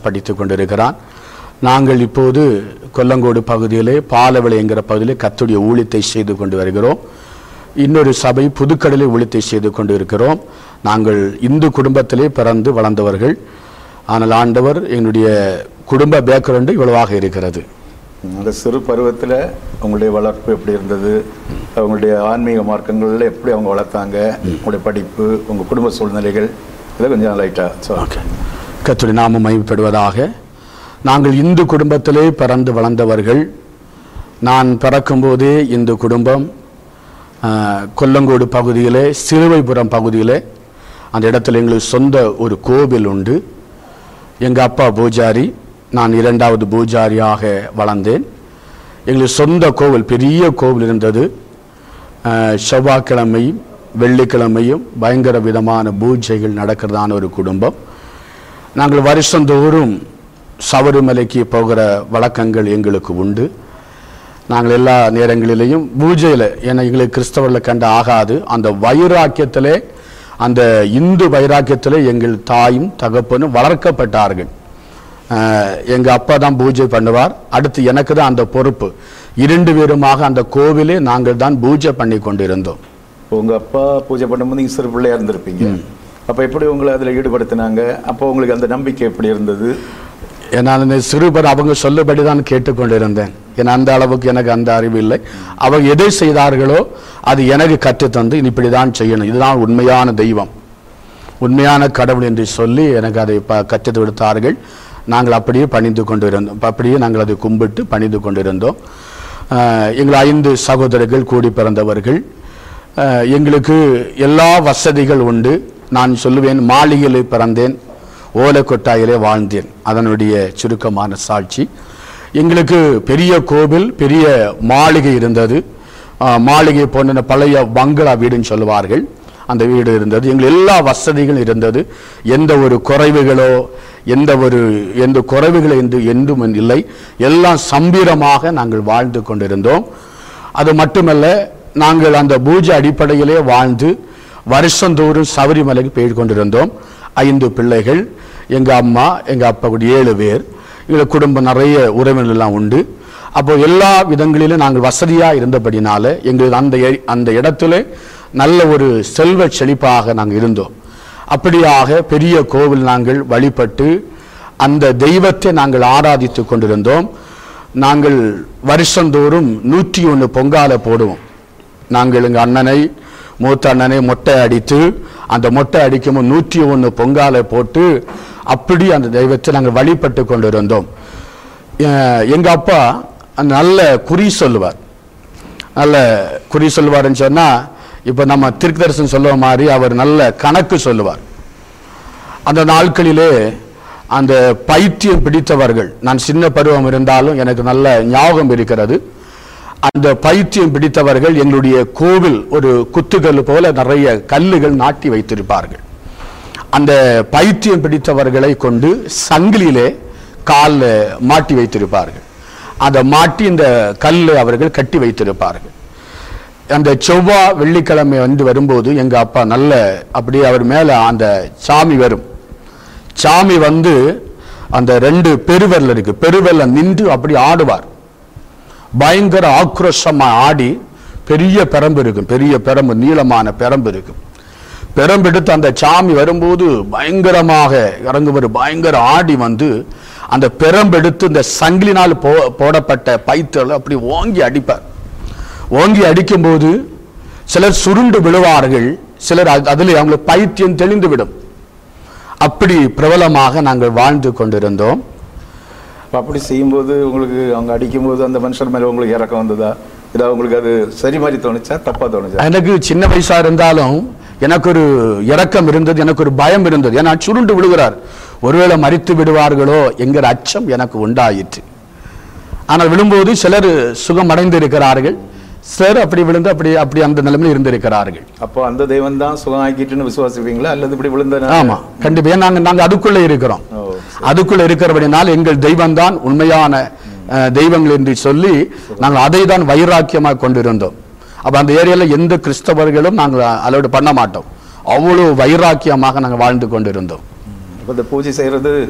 College படித்து கொண்டிருக்கிறான் நாங்கள் இப்போது கொல்லங்கோடு பகுதியிலே பாலவிளை என்கிற பகுதியிலே கத்துடைய ஊழியத்தை செய்து கொண்டு வருகிறோம் இன்னொரு சபை புதுக்கடலில் ஊழியத்தை செய்து கொண்டு இருக்கிறோம் நாங்கள் இந்து குடும்பத்திலே பிறந்து வளர்ந்தவர்கள் ஆனால் ஆண்டவர் எங்களுடைய குடும்ப பேக்ரவுண்டு இவ்வளவாக இருக்கிறது அந்த சிறு பருவத்தில் உங்களுடைய வளர்ப்பு எப்படி இருந்தது உங்களுடைய ஆன்மீக மார்க்கங்களில் எப்படி அவங்க வளர்த்தாங்க உங்களுடைய படிப்பு உங்கள் குடும்ப சூழ்நிலைகள் இதை கொஞ்சம் லைட்டாக சொல்லுங்க ஓகே கத்துடைய நாமம் மகிமைப்படுவதாக நாங்கள் இந்து குடும்பத்திலே பிறந்து வளர்ந்தவர்கள் நான் பிறக்கும்போதே இந்து குடும்பம் ஆஹ், கொல்லங்கோடு பகுதியிலே சிலுவைபுரம் பகுதியிலே அந்த இடத்துல எங்களுக்கு சொந்த ஒரு கோவில் உண்டு எங்கள் அப்பா பூஜாரி நான் இரண்டாவது பூஜாரியாக வளர்ந்தேன் எங்களுக்கு சொந்த கோவில் பெரிய கோவில் இருந்தது ஆஹ், செவ்வாய்க்கிழமையும் வெள்ளிக்கிழமையும் பயங்கர விதமான பூஜைகள் நடக்கிறதான ஒரு குடும்பம் நாங்கள் வருஷந்தோறும் சபரிமலைக்கு போகிற வழக்கங்கள் எங்களுக்கு உண்டு நாங்கள் எல்லா நேரங்களிலேயும் பூஜையில் ஏன்னா எங்களுக்கு கிறிஸ்தவர்களை கண்டு ஆகாது அந்த வைராக்கியத்திலே அந்த இந்து வைராக்கியத்திலே எங்கள் தாயும் தகப்பனும் வளர்க்கப்பட்டார்கள் ஆஹ், எங்க அப்பா தான் பூஜை பண்ணுவார் அடுத்து எனக்கு தான் அந்த பொறுப்பு இரண்டு பேருமாக அந்த கோவிலே நாங்கள் தான் பூஜை பண்ணி கொண்டிருந்தோம் உங்கள் அப்பா பூஜை பண்ணும்போது நீங்கள் சிறு பிள்ளையா இருந்திருப்பீங்க அப்போ எப்படி உங்களை அதில் ஈடுபடுத்தினாங்க அப்போ உங்களுக்கு அந்த நம்பிக்கை எப்படி இருந்தது ஏன்னா அந்த சிறுபர் அவங்க சொல்லபடி தான் கேட்டுக்கொண்டிருந்தேன் ஏன்னா அந்த அளவுக்கு எனக்கு அந்த அறிவு இல்லை அவங்க எதை செய்தார்களோ அது எனக்கு கற்றுத்தந்து இப்படி தான் செய்யணும் இதுதான் உண்மையான தெய்வம் உண்மையான கடவுள் என்று சொல்லி எனக்கு அதை ப கற்றுத் கொடுத்தார்கள் நாங்கள் அப்படியே பணிந்து கொண்டிருந்தோம் அப்படியே நாங்கள் அதை கும்பிட்டு பணிந்து கொண்டிருந்தோம் ஆஹ், எங்கள் ஐந்து சகோதரர்கள் கூடி பிறந்தவர்கள் ஆஹ், எங்களுக்கு எல்லா வசதிகள் உண்டு நான் சொல்லுவேன் மாளிகையில் பிறந்தேன் ஓலைக்கொட்டாயிலே வாழ்ந்தேன் அதனுடைய சுருக்கமான சாட்சி எங்களுக்கு பெரிய கோவில் பெரிய மாளிகை இருந்தது ஆஹ், மாளிகை போன்ற பழைய பங்களா வீடுன்னு சொல்லுவார்கள் அந்த வீடு இருந்தது எங்கள் எல்லா வசதிகளும் இருந்தது எந்த ஒரு குறைவுகளோ எந்த ஒரு எந்த குறைவுகள் என்று என்றும் இல்லை எல்லாம் சம்பீரமாக நாங்கள் வாழ்ந்து கொண்டிருந்தோம் அது மட்டுமல்ல நாங்கள் அந்த பூஜை அடிப்படையிலே வாழ்ந்து வருஷந்தோறும் சபரிமலைக்கு போய் கொண்டிருந்தோம் ஐந்து பிள்ளைகள் எங்க அம்மா எங்க அப்பா கூட ஏழு பேர் எங்க குடும்பம் நிறைய உறவினர்கள் எல்லாம் உண்டு அப்போ எல்லா விதங்களிலும் நாங்கள் வசதியா இருந்தபடினால எங்களுக்கு அந்த எ- அந்த இடத்துல நல்ல ஒரு செல்வ செழிப்பாக நாங்கள் இருந்தோம் அப்படியாக பெரிய கோவில் நாங்கள் வழிபட்டு அந்த தெய்வத்தை நாங்கள் ஆராதித்து கொண்டிருந்தோம் நாங்கள் வருஷந்தோறும் நூற்றி ஒன்று பொங்கால போடுவோம் நாங்கள் எங்கள் அண்ணனை மூத்த அண்ணனை மொட்டை அடித்து அந்த மொட்டை அடிக்கும்போது நூற்றி ஒன்று பொங்காலை போட்டு அப்படி அந்த தெய்வத்தை நாங்கள் வழிபட்டு கொண்டிருந்தோம் அஹ் எங்க அப்பா நல்ல குறி சொல்லுவார் நல்ல குறி சொல்லுவாருன்னு சொன்னா இப்போ நம்ம திருக்கதர்சன் சொல்லுவ மாதிரி அவர் நல்ல கணக்கு சொல்லுவார் அந்த நாட்களிலே அந்த பைத்தியம் பிடித்தவர்கள் நான் சின்ன பருவம் இருந்தாலும் எனக்கு நல்ல ஞாபகம் இருக்கிறது அந்த பைத்தியம் பிடித்தவர்கள் எங்களுடைய கோவில் ஒரு குத்துக்கல் போல நிறைய கல்லுகள் நாட்டி வைத்திருப்பார்கள் அந்த பைத்தியம் பிடித்தவர்களை கொண்டு சங்கிலியிலே காலில் மாட்டி வைத்திருப்பார்கள் அதை மாட்டி இந்த கல்லை அவர்கள் கட்டி வைத்திருப்பார்கள் அந்த செவ்வாய் வெள்ளிக்கிழமை வந்து வரும்போது எங்க அப்பா நல்ல அப்படியே அவர் மேல அந்த சாமி வரும் சாமி வந்து அந்த ரெண்டு பெருவெல்ல இருக்கு பெருவெல்ல நின்று அப்படி ஆடுவார் பயங்கர ஆக்ரோஷமா ஆடி பெரிய பெரம்பு இருக்கும் பெரிய பெரம்பு நீளமான பெரம்பு இருக்கும் பெரம்பெடுத்து அந்த சாமி வரும்போது பயங்கரமாக இறங்குவர் பயங்கர ஆடி வந்து அந்த பெரம்பெடுத்து இந்த சங்கிலினால் போ போடப்பட்ட பைத்தல் அப்படி ஓங்கி அடிப்பார் ஓங்கி அடிக்கும்போது சிலர் சுருண்டு விழுவார்கள் சிலர் அது- அதில் அவங்களுக்கு பைத்தியம் தெளிந்து விடும் அப்படி பிரபலமாக நாங்கள் வாழ்ந்து கொண்டிருந்தோம் அப்ப அப்படி செய்யும்போது உங்களுக்கு அவங்க அடிக்கும்போது அந்த மனுஷன் மேலே உங்களுக்கு இறக்கம் வந்ததா இல்லை உங்களுக்கு அது சரி மாதிரி தோணுச்சா தப்பா தோணுச்சா எனக்கு சின்ன வயசா இருந்தாலும் எனக்கு ஒரு இரக்கம் இருந்தது எனக்கு ஒரு பயம் இருந்தது ஏன்னா சுருண்டு விழுகிறார் ஒருவேளை மறித்து விடுவார்களோ என்கிற அச்சம் எனக்கு உண்டாயிற்று ஆனால் விழும்போது சிலர் சுகம் அடைந்திருக்கிறார்கள் சிலர் அப்படி விழுந்து அப்படி அப்படி அந்த நிலைமையில் இருந்திருக்கிறார்கள் அப்போ அந்த தெய்வம் தான் சுகம் ஆக்கிட்டுன்னு விசுவாசிப்பீங்களா அல்லது இப்படி விழுந்த ஆமா கண்டிப்பா ஏன் நாங்க நாங்க அதுக்குள்ள இருக்கிறோம் ஓ அதுக்குள்ள இருக்கிறபடினால் எங்கள் தெய்வம் தான் உண்மையான அஹ், தெய்வங்கள் என்று சொல்லி நாங்கள் அதை தான் வைராக்கியமாக கொண்டிருந்தோம் அப்ப அந்த ஏரியால எந்த கிறிஸ்தவர்களும் நாங்கள் அலோடு பண்ண மாட்டோம் அவ்வளவு வைராக்கியமாக நாங்கள் வாழ்ந்து கொண்டிருந்தோம் அப்போ இந்த பூஜை செய்யறது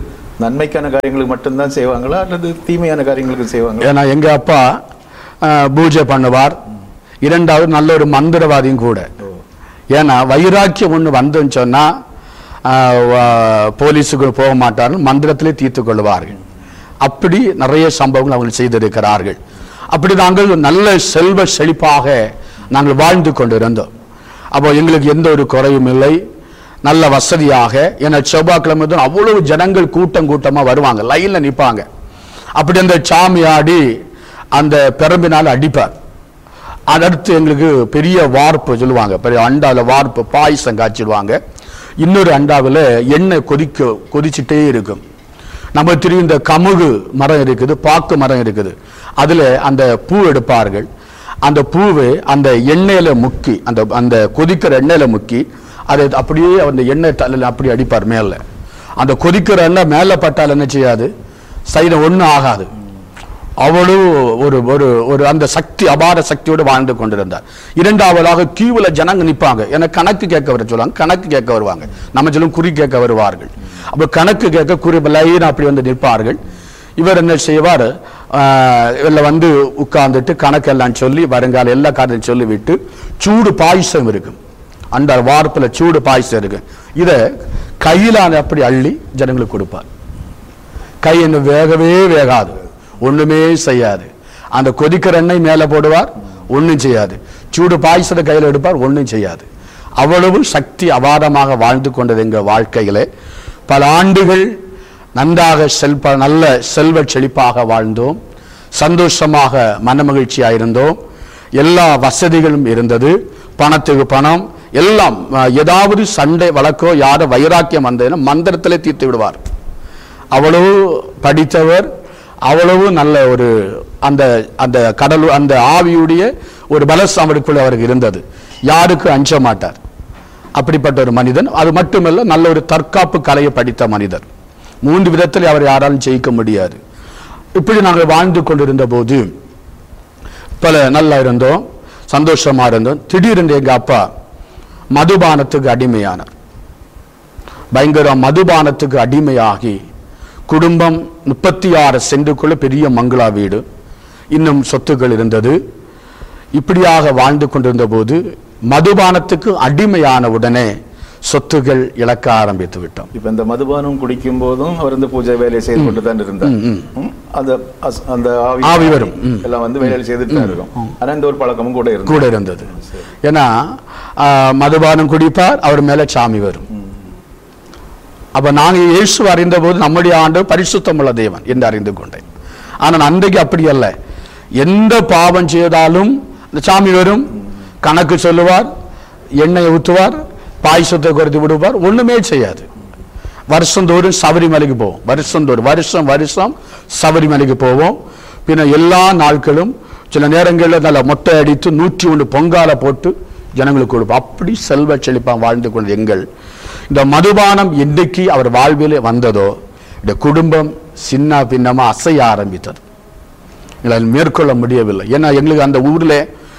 நன்மைக்கான காரியங்களுக்கு மட்டும்தான் செய்வாங்களா அல்லது தீமையான காரியங்களுக்கு செய்வாங்களா ஏன்னா எங்க அப்பா அஹ், பூஜை பண்ணுவார் இரண்டாவது நல்ல ஒரு மந்திரவாதியும் கூட ஏன்னா வைராக்கியம் ஒண்ணு வந்துன்னு சொன்னா அஹ், வ- போலீஸுக்கு போக மாட்டார்கள் மந்திரத்திலே தீர்த்து கொள்வார்கள் அப்படி நிறைய சம்பவங்கள் அவங்க செய்திருக்கிறார்கள் அப்படி நாங்கள் நல்ல செல்வ செழிப்பாக நாங்கள் வாழ்ந்து கொண்டிருந்தோம் அப்போ எங்களுக்கு எந்த ஒரு குறையும் இல்லை நல்ல வசதியாக ஏன்னா செவ்வாய்க்கிழமை தான் அவ்வளவு ஜனங்கள் கூட்டம் கூட்டமா வருவாங்க லைன்ல நிப்பாங்க அப்படி அந்த சாமி ஆடி அந்த பெரம்பினால் அடிப்பார் அடுத்து எங்களுக்கு பெரிய வார்ப்பு சொல்லுவாங்க பெரிய அண்டாவில் வார்ப்பு பாயசம் காய்ச்சிடுவாங்க இன்னொரு அண்டாவில் எண்ணெய் கொதிக்க கொதிச்சுட்டே இருக்கும் நம்ம தெரியும் இந்த கமுகு மரம் இருக்குது பாக்கு மரம் இருக்குது அதில் அந்த பூ எடுப்பார்கள் அந்த பூவை அந்த எண்ணெயில முக்கி அந்த அந்த கொதிக்கிற எண்ணெயில முக்கி அதை அப்படியே அந்த எண்ணெய் தலையில் அப்படி அடிப்பார் மேலே அந்த கொதிக்கிற எண்ணெய் மேலே பட்டால் என்ன செய்யாது சைடம் ஒன்றும் ஆகாது அவ்வளவு ஒரு ஒரு ஒரு அந்த சக்தி அபார சக்தியோடு வாழ்ந்து கொண்டிருந்தார் இரண்டாவதாக கியூவில் ஜனங்க நிற்பாங்க ஏன்னா கணக்கு கேட்க வர சொல்லுவாங்க கணக்கு கேட்க வருவாங்க நம்ம சொல்லும் குறி கேட்க வருவார்கள் அப்போ கணக்கு கேட்க குறி லைன் அப்படி வந்து நிற்பார்கள் இவர் என்ன செய்வார் இதில் வந்து உட்கார்ந்துட்டு கணக்கெல்லாம் சொல்லி வருங்கால எல்லா காரியத்தையும் சொல்லிவிட்டு சூடு பாயசம் இருக்கும் அந்த வார்ப்பில் சூடு பாயசம் இருக்கு இதை கையிலான அப்படி அள்ளி ஜனங்களுக்கு கொடுப்பார் கை இன்னும் வேகவே வேகாது ஒண்ணுமே செய்யாது அந்த கொதிக்கிற எண்ணெய் மேல போடுவார் ஒண்ணும் செய்யாது சூடு பாயசத்தை கையில் எடுப்பார் ஒண்ணும் செய்யாது அவ்வளவு சக்தி அபாரமாக வாழ்ந்து கொண்டது எங்கள் வாழ்க்கையிலே பல ஆண்டுகள் நன்றாக செல்ப நல்ல செல்வ செழிப்பாக வாழ்ந்தோம் சந்தோஷமாக மனமகிழ்ச்சியாக இருந்தோம் எல்லா வசதிகளும் இருந்தது பணத்துக்கு பணம் எல்லாம் அஹ், ஏதாவது சண்டை வழக்கோ யாரோ வைராக்கியம் வந்ததுன்னா மந்திரத்திலே தீர்த்து விடுவார் அவ்வளவு படித்தவர் அவ்வளவு நல்ல ஒரு அந்த அந்த கடல் அந்த ஆவியுடைய ஒரு பலஸ் அவருக்குள்ள அவருக்கு இருந்தது யாருக்கும் அஞ்ச மாட்டார் அப்படிப்பட்ட ஒரு மனிதன் அது மட்டுமல்ல நல்ல ஒரு தற்காப்பு கலையை படித்த மனிதர் மூன்று விதத்தில் அவர் யாராலும் ஜெயிக்க முடியாது இப்படி நாங்கள் வாழ்ந்து கொண்டிருந்த போது பல நல்லா இருந்தோம் சந்தோஷமா இருந்தோம் திடீரென்று எங்க அப்பா மதுபானத்துக்கு அடிமையானார் பயங்கர மதுபானத்துக்கு அடிமையாகி குடும்பம் முப்பத்தி ஆறு சென்டுக்குள்ள பெரிய மங்களா வீடு இன்னும் சொத்துக்கள் இருந்தது இப்படியாக வாழ்ந்து கொண்டிருந்த போது மதுபானத்துக்கு அடிமையான உடனே சொத்துகள் இழக்க ஆரம்பித்து விட்டோம் இப்ப இந்த மதுபானம் குடிக்கும் போதும் அவர் இந்த பூஜை வேலையை செய்து கொண்டு தான் இருந்தார் ம். அந்த அஸ்- அந்த ஆவி ஆவி வரும். ம். எல்லாம் வந்து வேலையை செய்துட்டு தான் இருக்கும் ஆனா இந்த ஒரு பழக்கமும் கூட இருந்தது கூட இருந்தது ஏன்னா ஆ, மதுபானம் குடிப்பார் அவர் மேல சாமி வரும் அப்ப நாங்க இயேசு அறிந்த போது நம்முடைய ஆண்டு பரிசுத்தமுள்ள தேவன் என்று அறிந்து கொண்டேன் ஆனால் அன்றைக்கு அப்படி அல்ல எந்த பாவம் செய்தாலும் இந்த சாமி வரும் கணக்கு சொல்லுவார் எண்ணெயை ஊற்றுவார் பாயசத்தை குறைத்து விடுவார் ஒண்ணுமே செய்யாது வருஷந்தோறும் சபரிமலைக்கு போவோம் வருஷந்தோறும் வருஷம் வருஷம் சபரிமலைக்கு போவோம் பின்ன எல்லா நாட்களும் சில நேரங்களில் நல்ல மொட்டை அடித்து நூற்றி ஒன்று பொங்கால போட்டு ஜனங்களுக்கு கொடுப்போம் அப்படி செல்வ செழிப்பாக வாழ்ந்து கொண்ட எங்கள் இந்த மதுபானம் என்றைக்கு அவர் வாழ்விலே வந்ததோ இந்த குடும்பம் சின்ன பின்னமா அசைய ஆரம்பித்தது எங்களால் மேற்கொள்ள முடியவில்லை ஏன்னா எங்களுக்கு அந்த ஊரில்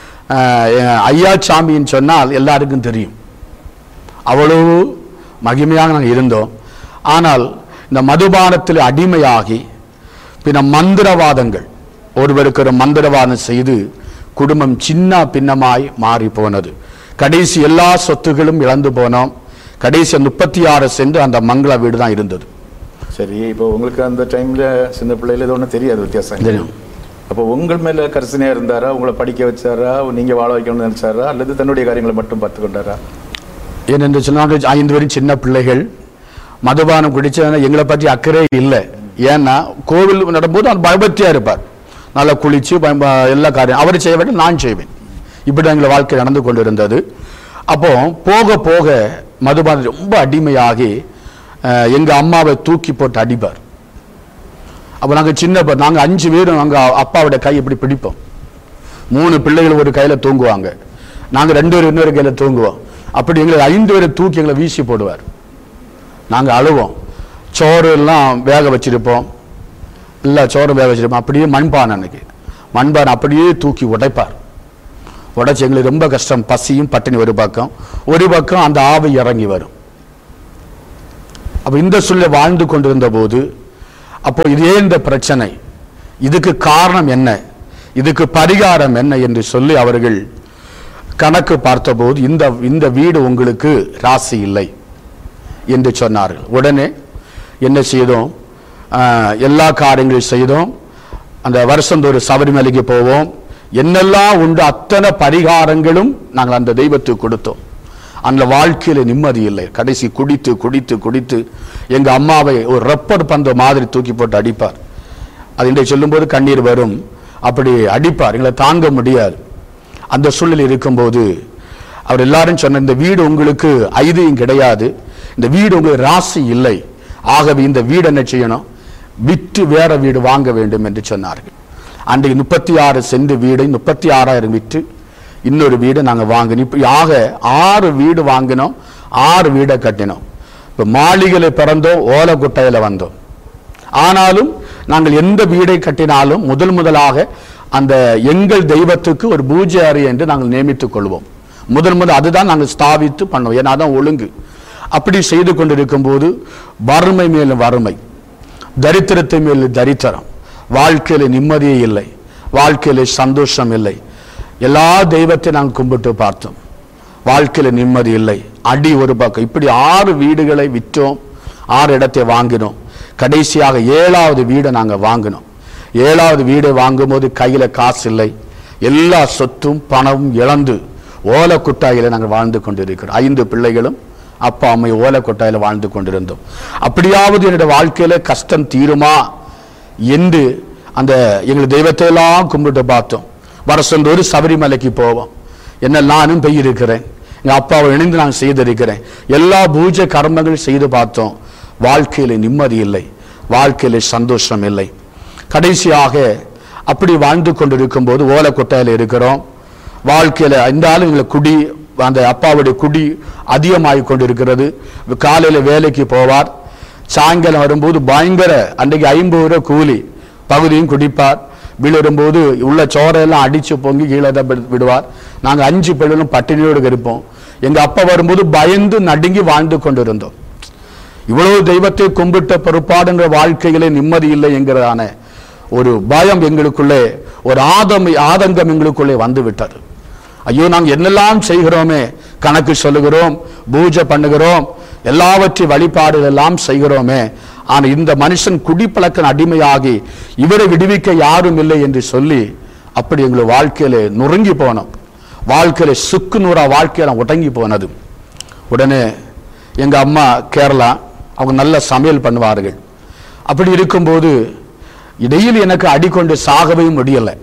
ஐயா சாமின்னு சொன்னால் எல்லாருக்கும் தெரியும் அவ்வளவு மகிமையாக நாங்கள் இருந்தோம் ஆனால் இந்த மதுபானத்தில் அடிமையாகி பின்ன மந்திரவாதங்கள் ஒருவருக்கு ஒரு மந்திரவாதம் செய்து குடும்பம் சின்ன பின்னமாய் மாறி போனது கடைசி எல்லா சொத்துகளும் இழந்து போனோம் கடைசி முப்பத்தி ஆறு சென்று அந்த மங்கள வீடு தான் இருந்தது சரி இப்போ உங்களுக்கு அந்த டைம்ல சின்ன பிள்ளையில இது ஒன்றும் தெரியாது வித்தியாசம் தெரியும். அப்போ உங்கள் மேல கரிசனையா இருந்தாரா உங்களை படிக்க வச்சாரா நீங்க வாழ வைக்கணும்னு நினைச்சாரா அல்லது தன்னுடைய காரியங்களை மட்டும் பார்த்து கொண்டாரா ஏனென்று சொன்னாங்க ஐந்து வரும் சின்ன பிள்ளைகள் மதுபானம் குடிச்சதுனா எங்களை பற்றி அக்கறை இல்லை ஏன்னா கோவில் நடும்போது அவர் பயபக்தியா இருப்பார் நல்லா குளிச்சு பயம் எல்லா காரியம் அவர் செய்ய வேண்டும் நான் செய்வேன் இப்படி எங்களை வாழ்க்கை நடந்து கொண்டிருந்தது அப்போ போக போக மதுபானம் ரொம்ப அடிமையாகி அஹ், எங்க அம்மாவை தூக்கி போட்டு அடிப்பார் அப்போ நாங்கள் சின்ன ப- நாங்க அஞ்சு பேரும் நாங்க அப்பாவோட கை இப்படி பிடிப்போம் மூணு பிள்ளைகள் ஒரு கையில தூங்குவாங்க நாங்க ரெண்டு பேரும் இன்னொரு கையில தூங்குவோம் அப்படி எங்களை ஐந்து பேரை தூக்கி எங்களை வீசி போடுவார் நாங்க அழுவோம் சோறு எல்லாம் வேக வச்சிருப்போம் இல்லை சோறு வேக வச்சிருப்போம் அப்படியே மண்பானை அன்னைக்கு மண்பானை அப்படியே தூக்கி உடைப்பார் உடைச்சு எங்களுக்கு ரொம்ப கஷ்டம் பசியும் பட்டினி ஒரு பக்கம் ஒரு பக்கம் அந்த ஆவி இறங்கி வரும் அப்ப இந்த சூழ்நிலை வாழ்ந்து கொண்டிருந்த போது அப்போ இது ஏன் இந்த பிரச்சனை இதுக்கு காரணம் என்ன இதுக்கு பரிகாரம் என்ன என்று சொல்லி அவர்கள் கணக்கு பார்த்தபோது இந்த இந்த வீடு உங்களுக்கு ராசி இல்லை என்று சொன்னார்கள் உடனே என்ன செய்தோம் ஆஹ், எல்லா காரியங்களையும் செய்தோம் அந்த வருஷந்தோறும் சபரிமலைக்கு போவோம் என்னெல்லாம் உண்டு அத்தனை பரிகாரங்களும் நாங்கள் அந்த தெய்வத்துக்கு கொடுத்தோம் அந்த வாழ்க்கையில நிம்மதி இல்லை கடைசி குடித்து குடித்து குடித்து எங்க அம்மாவை ஒரு ரப்பர் பந்து மாதிரி தூக்கி போட்டு அடிப்பார் அது இன்றைக்கு சொல்லும்போது கண்ணீர் வரும் அப்படி அடிப்பார் எங்களை தாங்க முடியாது அந்த சூழ்நிலை இருக்கும்போது அவர் எல்லாரும் சொன்ன இந்த வீடு உங்களுக்கு ஐதியம் கிடையாது இந்த வீடு உங்களுக்கு ராசி இல்லை ஆகவே இந்த வீடு என்ன செய்யணும் விற்று வேற வீடு வாங்க வேண்டும் என்று சொன்னார்கள் அன்றைக்கு முப்பத்தி ஆறு சென்ட் வீடை முப்பத்தி ஆறாயிரம் விற்று இன்னொரு வீடு நாங்கள் வாங்கினோம் இப்படி ஆக ஆறு வீடு வாங்கினோம் ஆறு வீடை கட்டினோம் இப்போ மாளிகையில பிறந்தோம் ஓலக்குட்டையில வந்தோம் ஆனாலும் நாங்கள் எந்த வீடை கட்டினாலும் முதல் முதலாக அந்த எங்கள் தெய்வத்துக்கு ஒரு பூஜை அறை என்று நாங்கள் நியமித்துக் கொள்வோம் முதல் முதல் அதுதான் நாங்கள் ஸ்தாபித்து பண்ணுவோம் ஏன்னா அதான் ஒழுங்கு அப்படி செய்து கொண்டிருக்கும் போது வறுமை மேலும் வறுமை தரித்திரத்தை மேல் தரித்திரம் வாழ்க்கையில நிம்மதியே இல்லை வாழ்க்கையில சந்தோஷம் இல்லை எல்லா தெய்வத்தையும் நாங்கள் கும்பிட்டு பார்த்தோம் வாழ்க்கையில நிம்மதி இல்லை அடி ஒரு பக்கம் இப்படி ஆறு வீடுகளை விற்றோம் ஆறு இடத்தை வாங்கினோம் கடைசியாக ஏழாவது வீடை நாங்க வாங்கினோம் ஏழாவது வீடை வாங்கும்போது கையில காசு இல்லை எல்லா சொத்தும் பணமும் இழந்து ஓலக்குட்டாயில நாங்கள் வாழ்ந்து கொண்டிருக்கிறோம் ஐந்து பிள்ளைகளும் அப்பா அம்மை ஓலக்கொட்டாயில வாழ்ந்து கொண்டிருந்தோம் அப்படியாவது என்னுடைய வாழ்க்கையில கஷ்டம் தீருமா என்று அந்த எங்கள் தெய்வத்தை எல்லாம் கும்பிட்டு பார்த்தோம் வருஷந்தோறும் சபரிமலைக்கு போவோம் என்ன நானும் போயிருக்கிறேன் எங்க அப்பாவை இணைந்து நான் செய்திருக்கிறேன் எல்லா பூஜை கர்மங்கள் செய்து பார்த்தோம் வாழ்க்கையில நிம்மதி இல்லை வாழ்க்கையில சந்தோஷம் இல்லை கடைசியாக அப்படி வாழ்ந்து கொண்டிருக்கும் போது ஓலக்கொட்டையில இருக்கிறோம் வாழ்க்கையில இந்த ஆளு எங்களை குடி அந்த அப்பாவுடைய குடி அதிகமாகி கொண்டிருக்கிறது காலையில வேலைக்கு போவார் சாயங்காலம் வரும்போது பயங்கர அன்றைக்கு ஐம்பது ரூபா கூலி பகுதியும் குடிப்பார் விழும்போது உள்ள சோறையெல்லாம் அடிச்சு பொங்கி கீழே தான் விடு- விடுவார் நாங்க அஞ்சு பிள்ளைகளும் பட்டினியோடு இருப்போம் எங்க அப்பா வரும்போது பயந்து நடுங்கி வாழ்ந்து கொண்டிருந்தோம் இவ்வளவு தெய்வத்தை கும்பிட்ட பொறுப்பாடுங்கிற வாழ்க்கையிலே நிம்மதி இல்லை என்கிறதான ஒரு பயம் எங்களுக்குள்ளே ஒரு ஆதம் ஆதங்கம் எங்களுக்குள்ளே வந்து விட்டது ஐயோ நாங்க என்னெல்லாம் செய்கிறோமே கணக்கு சொல்லுகிறோம் பூஜை பண்ணுகிறோம் எல்லாவற்றை வழிபாடுகள் எல்லாம் செய்கிறோமே ஆனா இந்த மனுஷன் குடிப்பழக்கம் அடிமையாகி இவரை விடுவிக்க யாரும் இல்லை என்று சொல்லி அப்படி எங்களை வாழ்க்கையில நொறுங்கி போனோம் வாழ்க்கையில சுக்கு நூறா வாழ்க்கையில உடங்கி போனது உடனே எங்க அம்மா கேரளா அவங்க நல்ல சமையல் பண்ணுவார்கள் அப்படி இருக்கும்போது இடையில் எனக்கு அடிக்கொண்டு சாகவே முடியலை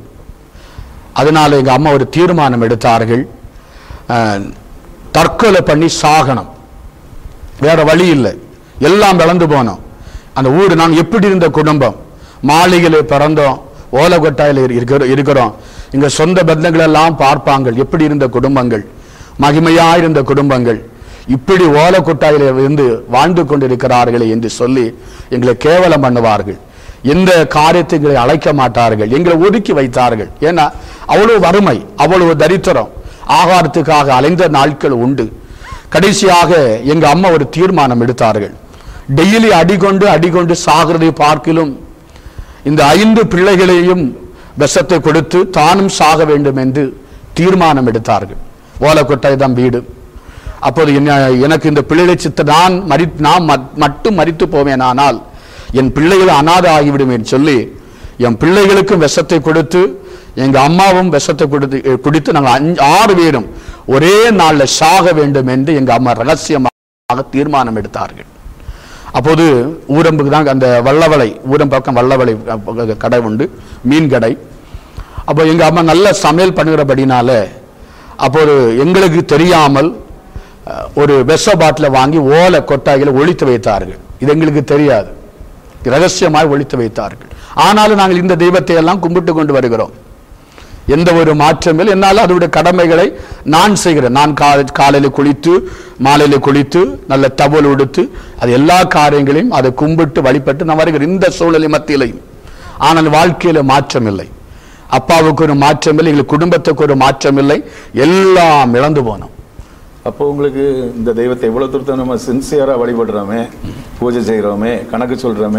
அதனால எங்க அம்மா ஒரு தீர்மானம் எடுத்தார்கள் அஹ், தற்கொலை பண்ணி சாகணும் வேற வழி இல்லை எல்லாம் இழந்து போனோம் அந்த ஊர் நான் எப்படி இருந்த குடும்பம் மாளிகையில பிறந்தோம் ஓலகொட்டாயில் இருக்கிற இருக்கிறோம் இங்க சொந்த பந்தங்கள் எல்லாம் பார்ப்பாங்க எப்படி இருந்த குடும்பங்கள் மகிமையா இருந்த குடும்பங்கள் இப்படி ஓலக்கொட்டாயில இருந்து வாழ்ந்து கொண்டிருக்கிறார்களே என்று சொல்லி எங்களை கேவலம் பண்ணுவார்கள் எந்த காரியத்தை எங்களை அழைக்க மாட்டார்கள் எங்களை ஒதுக்கி வைத்தார்கள் ஏன்னா அவ்வளவு வறுமை அவ்வளவு தரித்திரம் ஆகாரத்துக்காக அலைந்த நாட்கள் உண்டு கடைசியாக எங்க அம்மா ஒரு தீர்மானம் எடுத்தார்கள் டெய்லி அடிகொண்டு அடிகொண்டு சாகிறதை பார்க்கிலும் இந்த ஐந்து பிள்ளைகளையும் விஷத்தை கொடுத்து தானும் சாக வேண்டும் என்று தீர்மானம் எடுத்தார்கள் ஓலக்கொட்டை தான் வீடு அப்போது என்ன எனக்கு இந்த பிள்ளைகளை சித்த நான் மரி நான் மட்- மட்டும் மரித்து போவேன் ஆனால் என் பிள்ளைகள் அனாதை ஆகிவிடும் என்று சொல்லி என் பிள்ளைகளுக்கும் விஷத்தை கொடுத்து எங்க அம்மாவும் விஷத்தை கொடுத்து குடித்து நாங்கள் அஞ்சு ஆறு பேரும் ஒரே நாள்ல சாக வேண்டும் என்று எங்க அம்மா ரகசியமாக தீர்மானம் எடுத்தார்கள் அப்போது ஊரம்புக்கு தான் அந்த வல்லவளை ஊரம் பக்கம் வல்லவளை அஹ், கடை உண்டு மீன் கடை அப்போ எங்க அம்மா நல்ல சமையல் பண்ணுகிறபடினால அப்போது எங்களுக்கு தெரியாமல் அஹ், ஒரு விஷ பாட்டிலை வாங்கி ஓலை கொட்டாய்களை ஒழித்து வைத்தார்கள் இது எங்களுக்கு தெரியாது ரகசியமாய் ஒழித்து வைத்தார்கள் ஆனாலும் நாங்கள் இந்த தெய்வத்தை எல்லாம் கும்பிட்டு கொண்டு வருகிறோம் எந்த ஒரு மாற்றமில்லை என்னால் அதோடைய கடமைகளை நான் செய்கிறேன் நான் கா- காலையில குளித்து மாலையில குளித்து நல்ல தவல் உடுத்து அது எல்லா காரியங்களையும் அதை கும்பிட்டு வழிபட்டு நான் வருகிறேன் இந்த சூழ்நிலை மத்தியிலையும் ஆனால் வாழ்க்கையில மாற்றம் இல்லை அப்பாவுக்கு ஒரு மாற்றம் இல்லை எங்கள் குடும்பத்துக்கு ஒரு மாற்றம் இல்லை எல்லாம் இழந்து போனோம் அப்போ உங்களுக்கு இந்த தெய்வத்தை எவ்வளவு தூரத்தை நம்ம சின்சியரா வழிபடுறோமே பூஜை செய்கிறோமே கணக்கு சொல்றோமே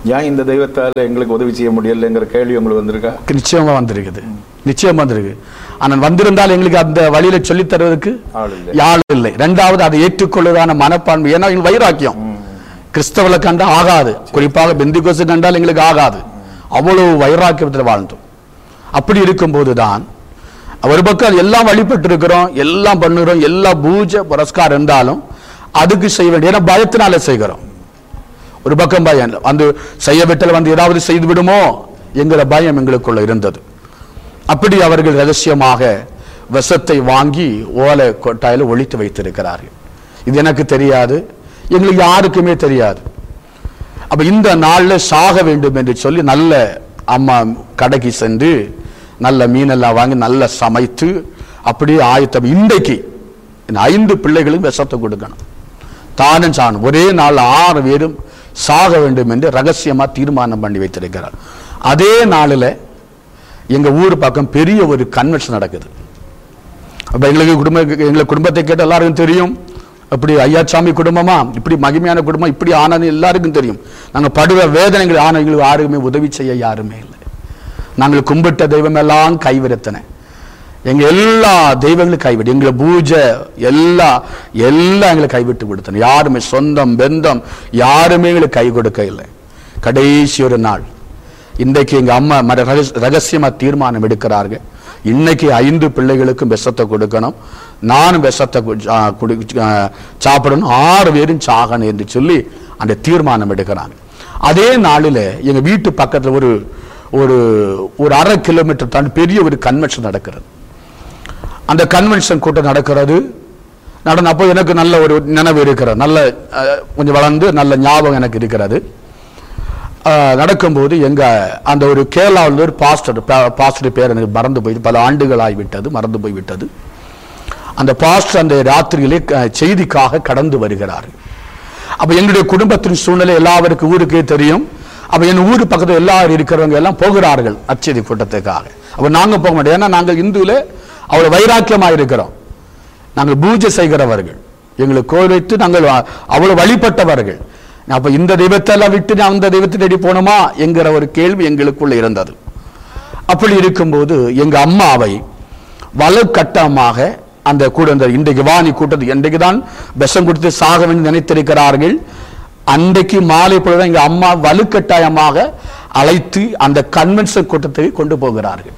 ஏன் இந்த தெய்வத்தால எங்களுக்கு உதவி செய்ய முடியலைங்கிற கேள்வி உங்களுக்கு வந்திருக்கா நிச்சயமா வந்திருக்குது நிச்சயம் வந்திருக்கு ஆனால் வந்திருந்தால் எங்களுக்கு அந்த வழியில சொல்லித் தருவதற்கு ஆள் இல்லை யாழ் இல்லை ரெண்டாவது அதை ஏற்றுக்கொள்வதான மனப்பான்மை ஏன்னா எங்களுக்கு வைராக்கியம் கிறிஸ்தவளை கண்டா ஆகாது குறிப்பாக பெந்திகோசு கண்டால் எங்களுக்கு ஆகாது அவ்வளவு வைராக்கியத்தில் வாழ்ந்தோம் அப்படி இருக்கும்போது தான் ஒரு பக்கம் எல்லாம் வழிபட்டு இருக்கிறோம் எல்லாம் பண்ணுறோம் எல்லா பூஜை புரஸ்காரம் இருந்தாலும் அதுக்கு செய்ய வேண்டிய ஏன்னா பயத்தினால செய்கிறோம் ஒரு பக்கம் பயம் வந்து செய்ய விட்டல் வந்து ஏதாவது செய்து விடுமோ என்கிற பயம் எங்களுக்குள்ள இருந்தது அப்படி அவர்கள் ரகசியமாக விஷத்தை வாங்கி ஓலை கொட்டாயில ஒழித்து வைத்திருக்கிறார்கள் இது எனக்கு தெரியாது எங்களுக்கு யாருக்குமே தெரியாது அப்ப இந்த நாள்ல சாக வேண்டும் என்று சொல்லி நல்ல அம்மா கடைக்கு சென்று நல்ல மீனெல்லாம் வாங்கி நல்ல சமைத்து அப்படியே ஆயத்தம் இன்றைக்கு இந்த ஐந்து பிள்ளைகளும் விஷத்தை கொடுக்கணும் தானும் சாணும் ஒரே நாள் ஆறு பேரும் சாக வேண்டும் என்று ரகசியமா தீர்மானம் பண்ணி வைத்திருக்கிறார் அதே நாளில் எங்க ஊர் பக்கம் பெரிய ஒரு கன்வென்ஷன் நடக்குது அப்ப எங்களுக்கு குடும்ப எங்களை குடும்பத்தை கேட்ட எல்லாருக்கும் தெரியும் அப்படி ஐயாச்சாமி குடும்பமா இப்படி மகிமையான குடும்பம் இப்படி ஆனது எல்லாருக்கும் தெரியும் நாங்க படுற வேதனைகள் ஆன எங்களுக்கு யாருக்குமே உதவி செய்ய யாருமே இல்லை நாங்கள் கும்பிட்ட தெய்வம் எல்லாம் கைவிரத்தன எங்க எல்லா தெய்வங்களும் கைவிட்டு எங்களை பூஜை எல்லா எல்லாம் எங்களை கைவிட்டு விடுத்தன யாருமே சொந்தம் பெந்தம் யாருமே எங்களுக்கு கை கொடுக்க இல்லை கடைசி ஒரு நாள் இன்றைக்கு எங்க அம்மா மர ரகஸ்- ரகசியமா தீர்மானம் எடுக்கிறார்கள் இன்னைக்கு ஐந்து பிள்ளைகளுக்கும் விஷத்தை கொடுக்கணும் நானும் விஷத்தை கு- ஆ, குடி ஆ, சாப்பிடணும் ஆறு பேரும் சாகணும் என்று சொல்லி அந்த தீர்மானம் எடுக்கிறாங்க அதே நாளில் எங்க வீட்டு பக்கத்துல ஒரு ஒரு ஒரு அரை கிலோமீட்டர் தாண்டி பெரிய ஒரு கன்வென்ஷன் நடக்கிறது அந்த கன்வென்ஷன் கூட்டம் நடக்கிறது நடன அப்போ எனக்கு நல்ல ஒரு நினைவு இருக்கிறது நல்ல அஹ், கொஞ்சம் வளர்ந்து நல்ல ஞாபகம் எனக்கு இருக்கிறது அஹ், நடக்கும்போது எங்க அந்த ஒரு கேரளாவில் ஒரு பாஸ்டர் பாஸ்டர் பேர் எனக்கு மறந்து போய் பல ஆண்டுகள் ஆகிவிட்டது மறந்து போய் விட்டது அந்த பாஸ்டர் அந்த ராத்திரியிலே க- செய்திக்காக கடந்து வருகிறார் அப்ப எங்களுடைய குடும்பத்தின் சூழ்நிலை எல்லாருக்கும் ஊருக்கே தெரியும் அப்ப என் ஊர் பக்கத்துல எல்லாரும் இருக்கிறவங்க எல்லாம் போகிறார்கள் அச்செய்தி கூட்டத்துக்காக அப்ப நாங்க போக மாட்டோம் ஏன்னா நாங்கள் இந்துல அவ்வளவு வைராக்கியமா இருக்கிறோம் நாங்கள் பூஜை செய்கிறவர்கள் எங்களுக்கு கோயில் வைத்து நாங்கள் வ- அவ்வளவு வழிபட்டவர்கள் அப்ப இந்த தெய்வத்தை எல்லாம் விட்டு நான் அந்த தெய்வத்தை தேடி போகணுமா என்கிற ஒரு கேள்வி எங்களுக்குள்ள இருந்தது அப்படி இருக்கும்போது எங்க அம்மாவை வலுக்கட்டமாக அந்த கூட இந்த இன்றைக்கு வாணி கூட்டத்துக்கு இன்றைக்கு தான் விஷம் கொடுத்து சாக வேண்டும் நினைத்திருக்கிறார்கள் அன்றைக்கு மாலை பொழுது எங்க அம்மா வலுக்கட்டாயமாக அழைத்து அந்த கன்வென்ஷன் கூட்டத்துக்கு கொண்டு போகிறார்கள்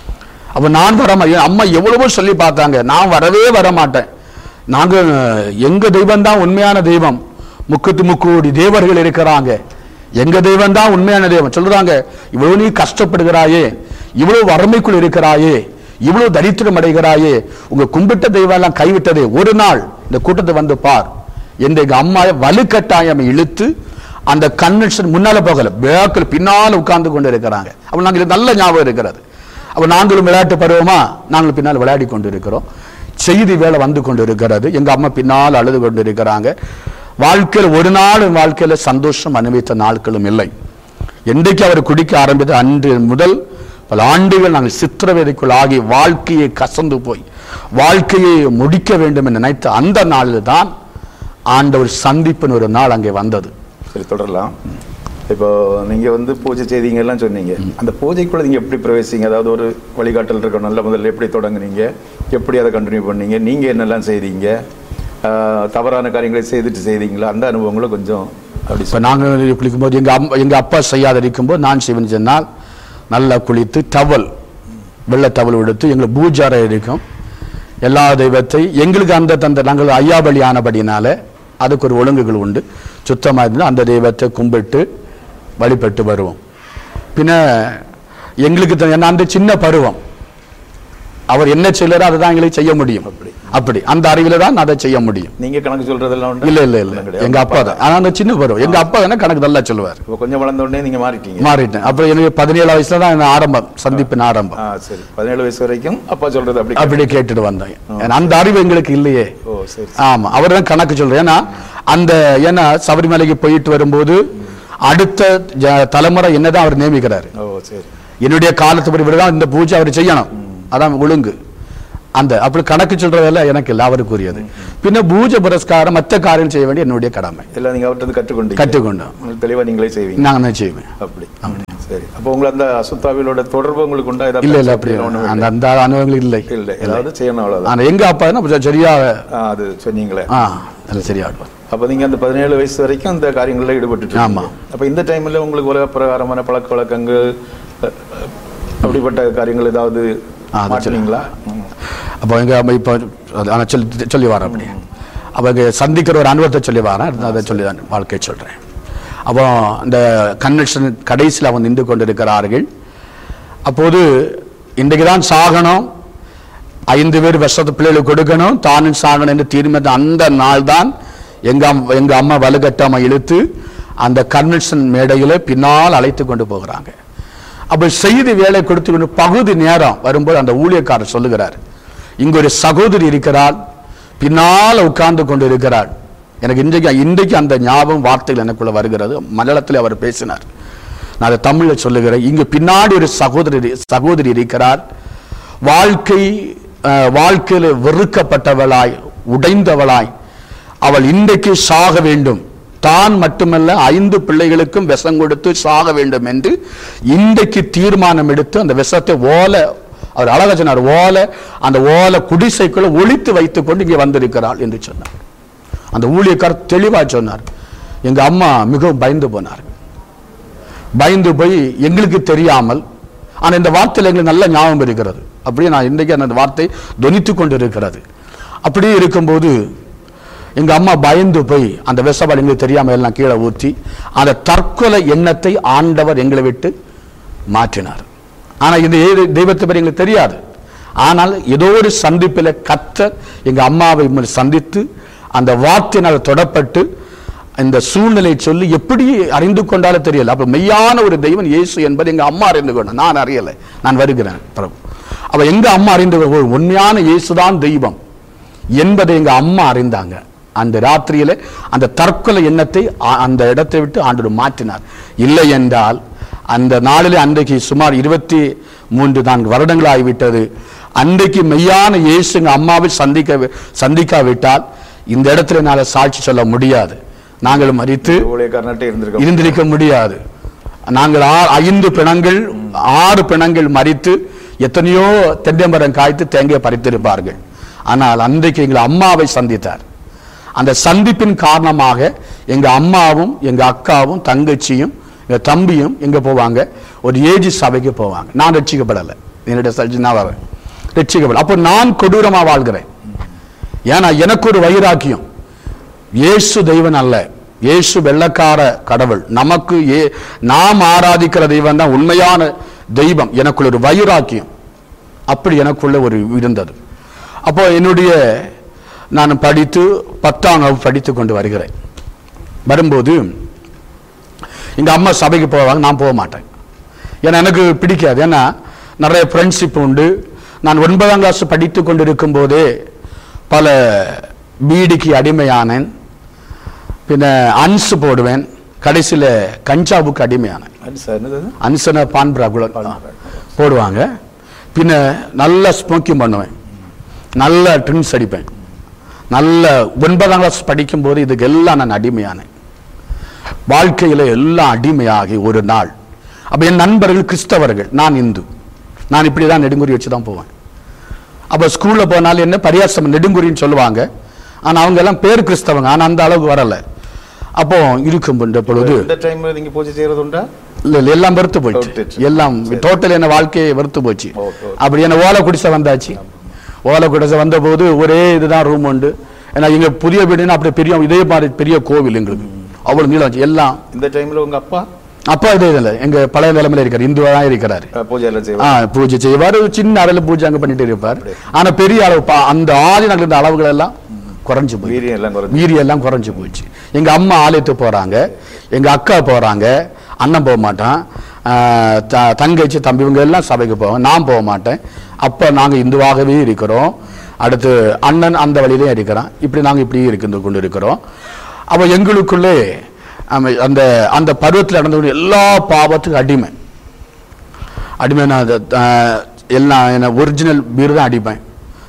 அப்ப நான் வர மா- என் அம்மா எவ்வளவோ சொல்லி பார்த்தாங்க நான் வரவே வர மாட்டேன் நாங்க எங்க தெய்வம் தான் உண்மையான தெய்வம் முக்கத்து முக்கோடி தேவர்கள் இருக்கிறாங்க எங்க தெய்வம் தான் உண்மையான தெய்வம் சொல்றாங்க இவ்வளவு நீ கஷ்டப்படுகிறாயே இவ்வளவு வறுமைக்குள் இருக்கிறாயே இவ்வளவு தரித்திரம் அடைகிறாயே உங்க கும்பிட்ட தெய்வம் எல்லாம் கைவிட்டதே ஒரு நாள் இந்த கூட்டத்தை வந்து பார் என்று எங்க அம்மாவை வலுக்கட்டாயம் இழுத்து அந்த கன்வென்ஷன் முன்னால போகல பேக்கில் பின்னால உட்கார்ந்து கொண்டு இருக்கிறாங்க அப்ப நாங்கள் இது நல்ல ஞாபகம் இருக்கிறது அப்ப நாங்களும் விளையாட்டு பருவமா நாங்கள் பின்னால் விளையாடி கொண்டு இருக்கிறோம் செய்தி வேலை வந்து கொண்டு இருக்கிறது எங்க அம்மா பின்னால் அழுது கொண்டு இருக்கிறாங்க வாழ்க்கையில் ஒரு நாள் என் வாழ்க்கையில சந்தோஷம் அனுபவித்த நாட்களும் இல்லை என்றைக்கு அவர் குடிக்க ஆரம்பித்த அன்று முதல் பல ஆண்டுகள் நாங்கள் சித்திரவேதைக்குள் ஆகி வாழ்க்கையை கசந்து போய் வாழ்க்கையை முடிக்க வேண்டும் என்று நினைத்த அந்த நாளில் தான் ஆண்டவர் சந்திப்பின் ஒரு நாள் அங்கே வந்தது சரி தொடரலாம் இப்போ நீங்க வந்து பூஜை செய்தீங்க எல்லாம் சொன்னீங்க அந்த பூஜைக்குள்ள நீங்க எப்படி பிரவேசிங்க அதாவது ஒரு வழிகாட்டல் இருக்கணும் நல்ல முதல்ல எப்படி தொடங்குனீங்க எப்படி அதை கண்டினியூ பண்ணீங்க நீங்க என்னெல்லாம் செய்தீங்க ஆஹ், தவறான காரியங்களை செய்துட்டு செய்தீங்களா அந்த அனுபவங்களை கொஞ்சம் அப்படி இப்போ நாங்கள் குளிக்கும்போது எங்கள் அம்மா எங்கள் அப்பா செய்யாத இருக்கும்போது நான் செய்வேன் சொன்னால் நல்லா குளித்து டவல் வெள்ளை டவல் எடுத்து எங்களுக்கு பூஜாரை இருக்கும் எல்லா தெய்வத்தை எங்களுக்கு அந்த தந்த நாங்கள் ஐயாபலி ஆனபடினால அதுக்கு ஒரு ஒழுங்குகள் உண்டு சுத்தமாக இருந்தால் அந்த தெய்வத்தை கும்பிட்டு வழிபட்டு வருவோம் பின்ன எங்களுக்கு த- என்ன அந்த சின்ன பருவம் அவர் என்ன செய்யறாரோ அதை தான் எங்களுக்கு செய்ய முடியும் அப்படி. அப்படி அந்த அறிவில தான் அதை செய்ய முடியும் நீங்க கணக்கு சொல்றதெல்லாம் உண்டு இல்ல இல்ல இல்ல கிடையாது. எங்க அப்பா தான் ஆனா அந்த சின்ன பருவம் எங்க அப்பா என்ன கணக்கு நல்லா சொல்லுவார் இப்போ கொஞ்சம் வளர்ந்த உடனே நீங்க மாறிட்டீங்க மாறிட்டேன் அப்புறம் எனக்கு பதினேழு வயசுல தான் எனக்கு ஆரம்பம் சந்திப்பின் ஆரம்பம் ஆ சரி பதினேழு வயசு வரைக்கும் அப்பா சொல்றது அப்படி அப்படி கேட்டுட்டு வந்தேன் ஏன்னா அந்த அறிவு எங்களுக்கு இல்லையே ஓ சரி ஆமா அவர் தான் கணக்கு சொல்றேன் ஏன்னா அந்த ஏன்னா சபரிமலைக்கு போயிட்டு வரும்போது அடுத்த ஜ- தலைமுறை என்னதான் அவர் நியமிக்கிறாரு ஓ சரி என்னுடைய காலத்துப்படி தான் இந்த பூஜை அவர் செய்யணும் அதான் ஒழுங்கு அந்த அப்படி கணக்கு சொல்றதெல்லாம் எனக்கு இல்லை அவருக்குரியது பின்ன பூஜை புரஸ்காரம் மற்ற காரியம் செய்ய வேண்டிய என்னுடைய கடமை எல்லாம் நீங்க அவர்கிட்ட இருந்து கற்றுக்கொண்டீங்க கற்றுக்கொண்டோம் உங்களுக்கு தெளிவா நீங்களே செய்வீங்க நான் தான் செய்வேன் அப்படி சரி அப்போ உங்களை அந்த அசுத்தாவிலோட தொடர்பு உங்களுக்கு உண்டா ஏதாவது இல்ல இல்ல அப்படி ஒண்ணும் அந்த அந்த அனுபவங்கள் இல்லை இல்லை ஏதாவது செய்யணும் அவ்வளவுதான் ஆனா எங்க அப்பா என்ன சரியா ஆ, அது சொன்னீங்களே ஆ அது சரியாடுவார் அப்ப நீங்க அந்த பதினேழு வயசு வரைக்கும் அந்த காரியங்கள்ல ஈடுபட்டு ஆமா. அப்ப இந்த டைம்ல உங்களுக்கு உலக பிரகாரமான பழக்க வழக்கங்கள் அஹ், அஹ், அப்படிப்பட்ட காரியங்கள் ஏதாவது ஆ, அது மாற்றினீங்களா ம். அப்போ எங்க அம்மா இப்போ அது நான் சொல்லி சொல்லி வரேன் அப்படி அப்போ இங்க சந்திக்கிற ஒரு அனுபவத்தை சொல்லி வரேன் அதை சொல்லி தான் வாழ்க்கை சொல்றேன் அப்போ இந்த கன்வென்ஷன் கடைசியில் அவன் நின்று கொண்டிருக்கிறார்கள் அப்போது இன்றைக்கு தான் சாகணும் ஐந்து பேர் விஷத்து பிள்ளைகளுக்கு கொடுக்கணும் தானும் சாகணும் என்று தீர்மானித்த அந்த நாள் தான் எங்க அம்- எங்க அம்மா வலுக்கட்டாம இழுத்து அந்த கன்வென்ஷன் மேடையில பின்னால் அழைத்து கொண்டு போகிறாங்க அப்ப செய்தி வேலை கொடுத்து கொண்டு பகுதி நேரம் வரும்போது அந்த ஊழியக்காரர் சொல்லுகிறார் இங்கு ஒரு சகோதரி இருக்கிறாள் பின்னால் உட்கார்ந்து கொண்டு இருக்கிறாள் எனக்கு இன்றைக்கு இன்றைக்கு அந்த ஞாபகம் வார்த்தைகள் எனக்குள்ள வருகிறது மலையாளத்தில் அவர் பேசினார் நான் அதை தமிழில் சொல்லுகிறேன் இங்கு பின்னாடி ஒரு சகோதரி சகோதரி இருக்கிறார் வாழ்க்கை அஹ், வாழ்க்கையில் வெறுக்கப்பட்டவளாய் உடைந்தவளாய் அவள் இன்றைக்கு சாக வேண்டும் தான் மட்டுமல்ல ஐந்து பிள்ளைகளுக்கும் விஷம் கொடுத்து சாக வேண்டும் என்று இன்றைக்கு தீர்மானம் எடுத்து அந்த விஷத்தை ஓல அவர் அழகா சொன்னார் ஓலை அந்த ஓலை குடிசைக்குள்ள ஒளித்து வைத்துக் கொண்டு இங்கே வந்திருக்கிறாள் என்று சொன்னார் அந்த ஊழியக்காரர் தெளிவா சொன்னார் எங்க அம்மா மிகவும் பயந்து போனார் பயந்து போய் எங்களுக்கு தெரியாமல் ஆனா இந்த வார்த்தையில் எங்களுக்கு நல்ல ஞாபகம் இருக்கிறது அப்படியே நான் இன்றைக்கு அந்த வார்த்தை தொனித்து கொண்டு இருக்கிறது அப்படியே இருக்கும்போது எங்க அம்மா பயந்து போய் அந்த விஷபாடு எங்களுக்கு தெரியாம எல்லாம் கீழே ஊற்றி அந்த தற்கொலை எண்ணத்தை ஆண்டவர் எங்களை விட்டு மாற்றினார் ஆனா இந்த ஏ- தெய்வத்தை பற்றி எங்களுக்கு தெரியாது ஆனால் ஏதோ ஒரு சந்திப்பில் கத்தர் எங்க அம்மாவை முன் சந்தித்து அந்த வார்த்தையினால் தொடப்பட்டு இந்த சூழ்நிலை சொல்லி எப்படி அறிந்து கொண்டாலும் தெரியல அப்ப மெய்யான ஒரு தெய்வம் இயேசு என்பது எங்க அம்மா அறிந்து கொண்டார் நான் அறியலை நான் வருகிறேன் பிரபு அப்ப எங்க அம்மா அறிந்து கொ- ஒரு உண்மையான இயேசுதான் தெய்வம் என்பதை எங்க அம்மா அறிந்தாங்க அந்த ராத்திரியில அந்த தற்கொலை எண்ணத்தை ஆ- அந்த இடத்தை விட்டு ஆண்டவர் மாற்றினார் இல்லை என்றால் அந்த நாளிலே அன்றைக்கு சுமார் இருபத்தி மூன்று நான்கு வருடங்கள் ஆகிவிட்டது அன்றைக்கு மெய்யான இயேசு எங்க அம்மாவை சந்திக்க சந்திக்காவிட்டால் இந்த இடத்துல என்னால சாட்சி சொல்ல முடியாது நாங்கள் மறித்து ஊழியக்காரன்கிட்ட இருந்திருக்கோம் இருந்திருக்க முடியாது நாங்கள் ஆ- ஐந்து பிணங்கள் ஆறு பிணங்கள் மறித்து எத்தனையோ தென்னமரம் காய்த்து தேங்காய் பறித்திருப்பார்கள் ஆனால் அன்றைக்கு எங்கள் அம்மாவை சந்தித்தார் அந்த சந்திப்பின் காரணமாக எங்க அம்மாவும் எங்க அக்காவும் தங்கச்சியும் எங்க தம்பியும் எங்க போவாங்க ஒரு ஏஜி சபைக்கு போவாங்க நான் ரட்சிக்கப்படலை என்னுடைய சர்ஜி நான் வரேன் ரட்சிக்கப்படல அப்போ நான் கொடூரமா வாழ்கிறேன் ஏன்னா எனக்கு ஒரு வைராக்கியம் இயேசு தெய்வன் அல்ல இயேசு வெள்ளக்கார கடவுள் நமக்கு ஏ நாம் ஆராதிக்கிற தெய்வம் தான் உண்மையான தெய்வம் எனக்குள்ள ஒரு வைராக்கியம் அப்படி எனக்குள்ள ஒரு இருந்தது அப்போ என்னுடைய நான் படித்து பத்தாம் வகுப்பு படித்து கொண்டு வருகிறேன் வரும்போது எங்க அம்மா சபைக்கு போவாங்க நான் போக மாட்டேன் ஏன்னா எனக்கு பிடிக்காது ஏன்னா நிறைய ஃப்ரெண்ட்ஷிப் உண்டு நான் ஒன்பதாம் கிளாஸ் படித்து கொண்டிருக்கும் போதே பல பீடிக்கு அடிமையானேன் பின்ன அன்ஸ் போடுவேன் கடைசியில் கஞ்சாவுக்கு அடிமையானேன் அது சார் என்னது அது? அன்சன பான்பரா கூட போடுவாங்க பின்ன நல்ல ஸ்மோக்கிங் பண்ணுவேன் நல்ல ட்ரிங்க்ஸ் அடிப்பேன் நல்ல ஒன்பதாம் கிளாஸ் படிக்கும்போது இதுக்கு எல்லாம் நான் அடிமையானேன் வாழ்க்கையில எல்லாம் அடிமையாகி ஒரு நாள் அப்ப என் நண்பர்கள் கிறிஸ்தவர்கள் நான் இந்து நான் இப்படி தான் நெடுங்குறி வச்சு தான் போவேன் அப்ப ஸ்கூல்ல போனாலும் என்ன பரியாசம் நெடுங்குறின்னு சொல்லுவாங்க ஆனா அவங்க எல்லாம் பேர் கிறிஸ்தவங்க ஆனா அந்த அளவுக்கு வரல அப்போ இருக்கும் பொழுது இந்த டைம்ல நீங்க பூஜை செய்யறது உண்டா இல்ல இல்ல எல்லாம் வெறுத்து போயிடுச்சு வெறுத்துச்சு. எல்லாம் டோட்டல் என்ன வாழ்க்கையை வெறுத்து போச்சு ஓ, ஓ. அப்படி என்ன ஓலை குடிசை வந்தாச்சு ஓலை குடிசை வந்த போது ஒரே இதுதான் ரூம் உண்டு ஏன்னா இங்க புதிய வீடுன்னா அப்படி பெரிய இதே மாதிரி பெரிய கோவில் எங்களுக்கு அவ்வளவு நீளம் வச்சு எல்லாம் இந்த டைம்ல உங்க அப்பா அப்பா இதே இல்லை எங்க பழைய நிலைமையில இருக்காரு இந்துவா தான் இருக்கிறாரு அஹ், பூஜை எல்லாம் ஆ, செய்வார் பூஜை செய்வார் ஒரு சின்ன அளவில் பூஜை அங்க பண்ணிட்டு இருப்பார் ஆனா பெரிய அளவு பா- அந்த ஆதி நகர் இருந்த அளவுகள் எல்லாம் குறைஞ்சு போய் வீரியம் எல்லாம் குறைஞ்சு வீரியம் எல்லாம் குறைஞ்சு போச்சு எங்க அம்மா ஆலயத்துக்கு போறாங்க எங்க அக்கா போறாங்க அண்ணன் போக மாட்டான் ஆஹ் த- தங்கச்சி தம்பி இவங்க எல்லாம் சபைக்கு போவோம் நான் போக மாட்டேன் அப்ப நாங்க இந்துவாகவே இருக்கிறோம் அடுத்து அண்ணன் அந்த வழியிலே இருக்கிறான் இப்படி நாங்க இப்படி இருந்து கொண்டு இருக்கிறோம் அப்ப எங்களுக்குள்ளே ஆமா, அந்த அந்த பருவத்தில் நடந்த எல்லா பாவத்துக்கும் அடிமை அடிமை நான் அது, ஆஹ், எல்லாம் என்ன ஒரிஜினல் பீர் தான் அடிப்பேன்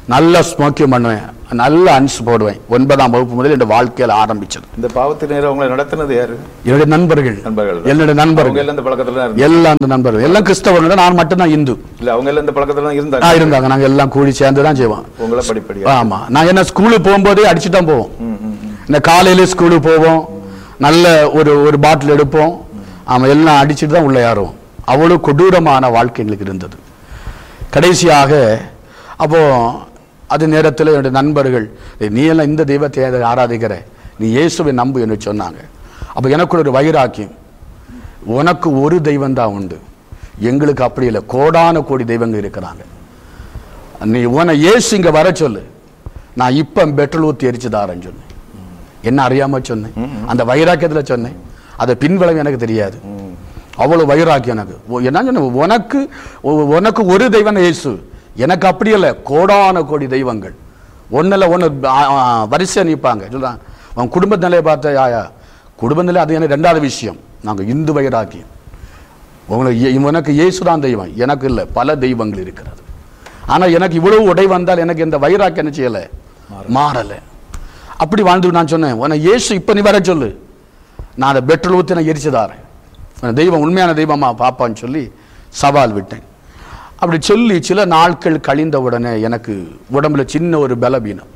நல்ல ஸ்மோக்கிங் பண்ணுவேன் நல்ல அன்ஸ் போடுவேன் ஒன்பதாம் வகுப்பு முதல் என் வாழ்க்கையில் ஆரம்பிச்சது இந்த பாவத்து நேரம் உங்களை நடத்தினது யாரு என்னுடைய நண்பர்கள் நண்பர்கள் என்னுடைய அவங்க நண்பர்கள் எல்லாம் இந்த பழக்கத்துல தான் இருந்தாங்க. எல்லாம் அந்த நண்பர்கள் எல்லாம் கிறிஸ்தவர்கள் நான் மட்டும்தான் இந்து இல்ல அவங்க எல்லாம் இந்த பழக்கத்துல தான் ஆ, இருந்தாங்க இருந்தாங்க நாங்க எல்லாம் கூடி சேர்ந்து தான் செய்வோம் உங்களை படிப்படியா ஆமா நான் என்ன ஸ்கூலுக்கு போகும்போதே அடிச்சு தான் போவோம் ம், ம், ம். இந்த காலையில ஸ்கூலுக்கு போவோம் நல்ல ஒரு ஒரு பாட்டில் எடுப்போம் ஆமா எல்லாம் அடிச்சுட்டு தான் உள்ள ஏறுவோம் அவ்வளவு கொடூரமான வாழ்க்கை எங்களுக்கு இருந்தது கடைசியாக அப்போ அது நேரத்தில் என்னுடைய நண்பர்கள் "ஏய், நீ எல்லாம் இந்த தெய்வத்தை ஏன் ஆராதிக்கிற நீ இயேசுவை நம்பு என்று சொன்னாங்க அப்போ எனக்கு ஒரு வைராக்கியம் உனக்கு ஒரு தெய்வம் தான் உண்டு எங்களுக்கு அப்படி இல்லை கோடான கோடி தெய்வங்கள் இருக்கிறாங்க நீ உன இயேசு இங்க வர சொல்லு நான் இப்ப பெட்ரோல் ஊத்தி எரிச்சு தாரேன்னு சொன்னேன் என்ன அறியாம சொன்னேன் அந்த வைராக்கியத்துல சொன்னேன் அதை பின்விளைவு எனக்கு தெரியாது அவ்வளவு வைராக்கியம் எனக்கு ஓ, என்ன சொன்ன உனக்கு உ- உனக்கு ஒரு தெய்வம் இயேசு எனக்கு அப்படி இல்லை கோடான கோடி தெய்வங்கள் ஒன்றில் ஒன்று வரிசையா நிற்பாங்க சொல்றாங்க அவன் குடும்ப நிலையை பார்த்த ஆயா குடும்ப நிலை அது எனக்கு ரெண்டாவது விஷயம் நாங்கள் இந்து வைராக்கியம் உங்களுக்கு இய- உனக்கு இயேசு தான் தெய்வம் எனக்கு இல்லை பல தெய்வங்கள் இருக்கிறது ஆனா எனக்கு இவ்வளவு உடை வந்தால் எனக்கு இந்த வைராக்கியம் என்ன செய்யலை மாறலை அப்படி வாழ்ந்து நான் சொன்னேன் உன இயேசு இப்ப நீ வர சொல்லு நான் அதை பெட்ரோல் ஊற்றி நான் எரிச்சு தாரேன் உன தெய்வம் உண்மையான தெய்வமா பாப்பான்னு சொல்லி சவால் விட்டேன் அப்படி சொல்லி சில நாட்கள் கழிந்த உடனே எனக்கு உடம்புல சின்ன ஒரு பலவீனம்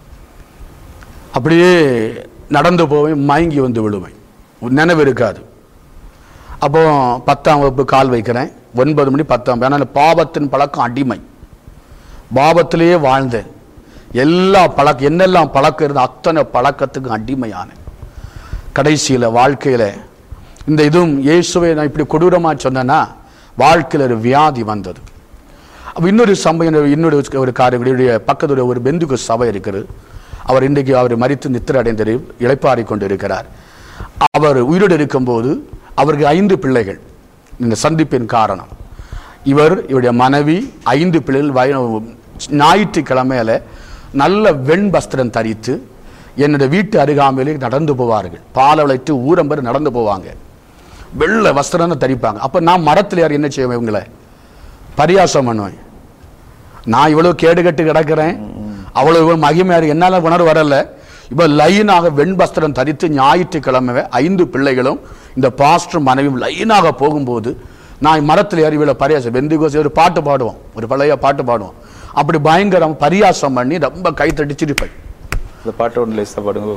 அப்படியே நடந்து போவேன் மயங்கி வந்து விழுவேன் நினைவு இருக்காது அப்போ பத்தாம் வகுப்பு கால் வைக்கிறேன் ஒன்பது மணி பத்தாம் ஏன்னா பாவத்தின் பழக்கம் அடிமை பாவத்திலேயே வாழ்ந்தேன் எல்லா பழக்கம் என்னெல்லாம் பழக்கம் இருந்த அத்தனை பழக்கத்துக்கும் அடிமையானேன் கடைசியில் வாழ்க்கையில் இந்த இதுவும் இயேசுவை நான் இப்படி கொடூரமாக சொன்னேன்னா வாழ்க்கையில் ஒரு வியாதி வந்தது அப்போ இன்னொரு சம்பவம் இன்னொரு ஒரு காரியங்களுடைய பக்கத்தில் ஒரு பெந்துக்கு சபை இருக்குது அவர் இன்றைக்கு அவர் மறித்து நித்திர அடைந்து இளைப்பாரி கொண்டு இருக்கிறார் அவர் உயிரோடு இருக்கும்போது அவருக்கு ஐந்து பிள்ளைகள் இந்த சந்திப்பின் காரணம் இவர் இவருடைய மனைவி ஐந்து பிள்ளைகள் வய ஞாயிற்றுக்கிழமையில நல்ல வெண் வஸ்திரம் தரித்து என்னுடைய வீட்டு அருகாமையிலே நடந்து போவார்கள் பாலவளைத்து ஊரம்பர் நடந்து போவாங்க வெள்ளை வஸ்திரம் தரிப்பாங்க அப்ப நான் மரத்தில் யார் என்ன செய்வேன் இவங்களை பரியாசம் பண்ணுவேன் நான் இவ்வளவு கேடு கட்டு கிடக்கிறேன் அவ்வளவு இவ்வளவு மகிமையா இருக்கு என்னால உணர்வு வரல இப்ப லைனாக வெண்பஸ்திரம் தரித்து ஞாயிற்றுக்கிழமை ஐந்து பிள்ளைகளும் இந்த பாஸ்டர் மனைவியும் லைனாக போகும்போது நான் மரத்தில் ஏறி இவ்வளவு பரியாசம் வெந்து கோசி ஒரு பாட்டு பாடுவோம் ஒரு பழைய பாட்டு பாடுவோம் அப்படி பயங்கரம் பரியாசம் பண்ணி ரொம்ப கை தட்டிச்சிருப்பேன் இந்த பாட்டு ஒன்று லேசா பாடுங்க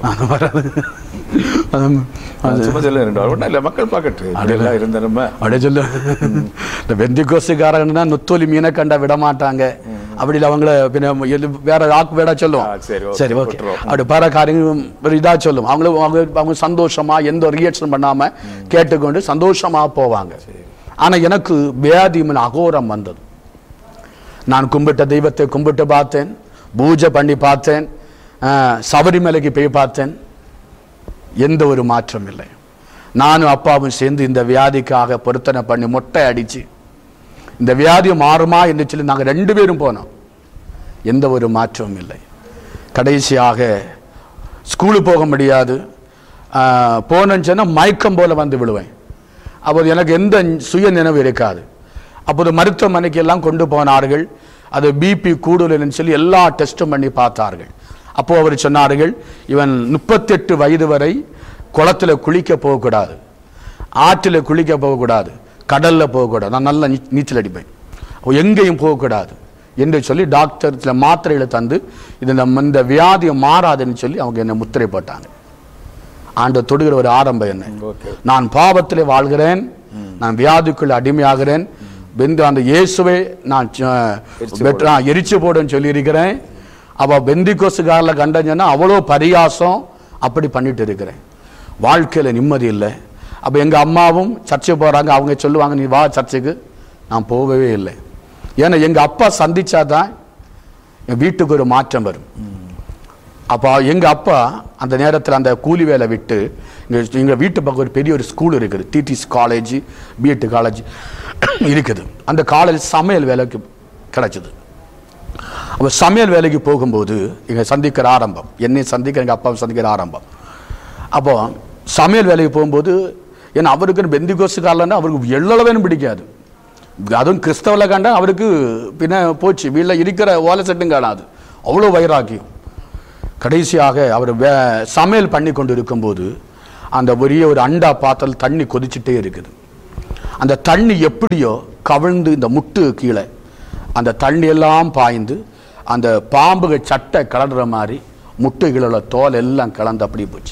அது- அது சும்மா சொல்ல ரெண்டு ஒன்றும் இல்லை மக்கள் பார்க்கட்டு அப்படியெல்லாம் இருந்த நம்ம அப்படியே சொல்லு இந்த வெந்திகோசுக்காரங்கன்னா நுத்தோலி மீனை கண்டா விட மாட்டாங்க அப்படி இல்ல அவங்கள பின்ன எது- வேற ஆக்கு வேடா சொல்லும் ஆ, சரி, okay, சரி ஓகே விட்டுருவோம். அப்படி பல காரியங்களும் ஒரு இதா சொல்லும் அவங்கள அவங்க அவங்க சந்தோஷமா எந்த ரியாக்ஷன் பண்ணாம கேட்டுக்கொண்டு சந்தோஷமா போவாங்க ஆனா எனக்கு வியாதி மேல அகோரம் வந்தது நான் கும்பிட்ட தெய்வத்தை கும்பிட்டு பார்த்தேன் பூஜை பண்ணி பார்த்தேன் ஆ, சபரிமலைக்கு போய் பார்த்தேன் எந்த ஒரு மாற்றம் இல்லை நானும் அப்பாவும் சேர்ந்து இந்த வியாதிக்காக பொருத்தனை பண்ணி மொட்டை அடிச்சு இந்த வியாதி மாறுமா என்று சொல்லி நாங்கள் ரெண்டு பேரும் போனோம் எந்த ஒரு மாற்றமும் இல்லை கடைசியாக ஸ்கூலு போக முடியாது ஆ, போனேன்னு சொன்னால் மயக்கம் போல வந்து விழுவேன் அப்போது எனக்கு எந்த சுய நினைவு இருக்காது அப்போது மருத்துவமனைக்கு எல்லாம் கொண்டு போனார்கள் அது பிபி கூடுதல்னு சொல்லி எல்லா டெஸ்டும் பண்ணி பார்த்தார்கள் அப்போ அவர் சொன்னார்கள் இவன் முப்பத்தெட்டு வயது வரை குளத்துல குளிக்க போகக்கூடாது ஆற்றில் குளிக்க போகக்கூடாது கடல்ல போகக்கூடாது நான் நல்லா நீ- நீச்சல் அடிப்பேன் அப்போ எங்கேயும் போகக்கூடாது என்று சொல்லி டாக்டர் சில மாத்திரைகளை தந்து இது நம்ம இந்த வியாதி மாறாதுன்னு சொல்லி அவங்க என்னை முத்திரை போட்டாங்க ஆண்டு தொடுகிற ஒரு ஆரம்பம் என்ன ஓகே நான் பாவத்திலே வாழ்கிறேன் நான் வியாதிக்குள் அடிமையாகிறேன் பெந்து அந்த இயேசுவை நான் ச- எரிச்சு வெற்ற- ஆ, எரிச்சு போடுன்னு சொல்லியிருக்கிறேன் அவ பெந்திகோசுகாரில் கண்டஞ்சன்னா அவ்வளோ பரியாசம் அப்படி பண்ணிட்டு இருக்கிறேன் வாழ்க்கையில நிம்மதி இல்லை அப்ப எங்க அம்மாவும் சர்ச்சைக்கு போறாங்க அவங்க சொல்லுவாங்க நீ வா சர்ச்சுக்கு நான் போகவே இல்லை ஏன்னா எங்க அப்பா சந்திச்சாதான் என் வீட்டுக்கு ஒரு மாற்றம் வரும் அப்போ எங்க அப்பா அந்த நேரத்தில் அந்த கூலி வேலை விட்டு இங்க எங்க வீட்டு பக்கம் ஒரு பெரிய ஒரு ஸ்கூல் இருக்குது டிடிஸ் காலேஜ் பிஎட் காலேஜ் இருக்குது அந்த காலேஜ் சமையல் வேலைக்கு கிடைச்சது அப்போ சமையல் வேலைக்கு போகும்போது இங்க சந்திக்கிற ஆரம்பம் என்னை சந்திக்கிற எங்க அப்பாவை சந்திக்கிற ஆரம்பம் அப்போ சமையல் வேலைக்கு போகும்போது ஏன்னா அவருக்கு பெந்திகோசுக்காரலன்னா அவருக்கு எள்ளளவேன்னு பிடிக்காது அதுவும் கிறிஸ்தவல கண்டா அவருக்கு பின்ன போச்சு வீட்டில் இருக்கிற ஓலை செட்டும் காணாது அவ்வளோ வைராக்கியம் கடைசியாக அவர் வே சமையல் பண்ணி கொண்டு இருக்கும்போது அந்த பெரிய ஒரு அண்டா பாத்திரம் தண்ணி கொதிச்சுட்டே இருக்குது அந்த தண்ணி எப்படியோ கவிழ்ந்து இந்த முட்டு கீழே அந்த தண்ணி எல்லாம் பாய்ந்து அந்த பாம்புகள் சட்டை கலடுற மாதிரி முட்டுகளோட தோல் எல்லாம் கலந்து அப்படியே போச்சு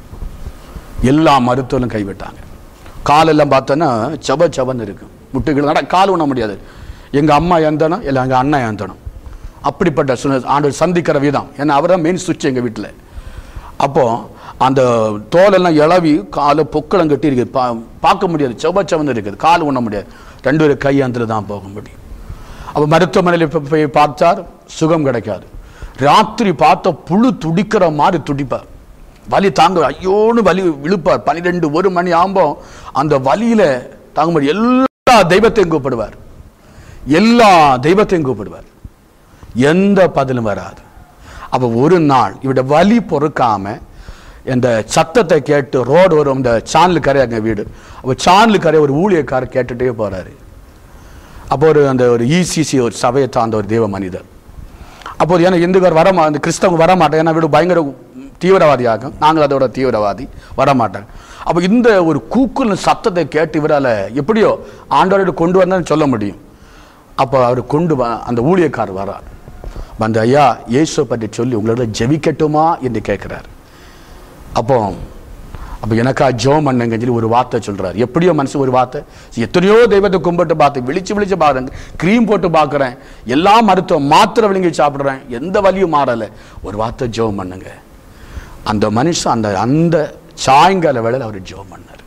எல்லா மருத்துவரும் கைவிட்டாங்க காலெல்லாம் பார்த்தோன்னா செவ செவன்னு இருக்கும் முட்டுகள் நட கால் உண்ண முடியாது எங்கள் அம்மா ஏந்தனும் இல்லை எங்கள் அண்ணன் ஏந்தனும் அப்படிப்பட்ட சூழ்நிலை ஆண்டு சந்திக்கிற விதம் ஏன்னா அவர் தான் மெயின் சுவிட்ச் எங்கள் வீட்டில் அப்போ அந்த தோலெல்லாம் இளவி காலை பொக்களம் கட்டி இருக்குது பா பார்க்க முடியாது செவ செவன்னு இருக்குது கால் உண்ண முடியாது ரெண்டு பேரும் கையாந்தில் தான் போக முடியும் அப்போ மருத்துவமனையில் இப்போ போய் பார்த்தார் சுகம் கிடைக்காது ராத்திரி பார்த்த புழு துடிக்கிற மாதிரி துடிப்பார் வலி தாங்க ஐயோன்னு வலி இழுப்பார் பன்னிரெண்டு ஒரு மணி ஆகும்போ அந்த வலியில தாங்க முடியும் எல்லா தெய்வத்தையும் கூப்பிடுவார் எல்லா தெய்வத்தையும் கூப்பிடுவார் எந்த பதிலும் வராது அப்ப ஒரு நாள் இவட வலி பொறுக்காம இந்த சத்தத்தை கேட்டு ரோடு வரும் இந்த சானல் கரை அங்க வீடு அப்போ சானல் கரை ஒரு ஊழியக்காரர் கேட்டுட்டே போறாரு அப்போ ஒரு அந்த ஒரு இசிசி ஒரு சபையை சார்ந்த ஒரு தேவ மனிதர் அப்போது ஏன்னா இந்துக்கார் வர மா- அந்த கிறிஸ்தவங்க வர மாட்டாங்க ஏன்னா வீடு பயங்கர தீவிரவாதியாகும் நாங்கள் அதோட தீவிரவாதி வர மாட்டாங்க அப்போ இந்த ஒரு கூக்குல் சத்தத்தை கேட்டு இவரால் எப்படியோ ஆண்டவரோட கொண்டு வந்தான்னு சொல்ல முடியும் அப்போ அவர் கொண்டு வ அந்த ஊழியக்காரர் வரார் வந்து ஐயா இயேசுவை பற்றி சொல்லி உங்களோட ஜெபிக்கட்டுமா என்று கேட்குறார் அப்போ அப்போ எனக்கா ஜோம் பண்ணுங்க சொல்லி ஒரு வார்த்தை சொல்றாரு எப்படியோ மனசு ஒரு வார்த்தை எத்தனையோ தெய்வத்தை கும்பிட்டு பார்த்து விழிச்சு விழிச்சு பாருங்க க்ரீம் போட்டு பார்க்குறேன் எல்லா மருத்துவம் மாத்திரை விழுங்கி சாப்பிட்றேன் எந்த வலியும் மாறலை ஒரு வார்த்தை ஜோம் பண்ணுங்க அந்த மனுஷன் அந்த அந்த சாயங்கால வேளையில் அவர் ஜோம் பண்ணார்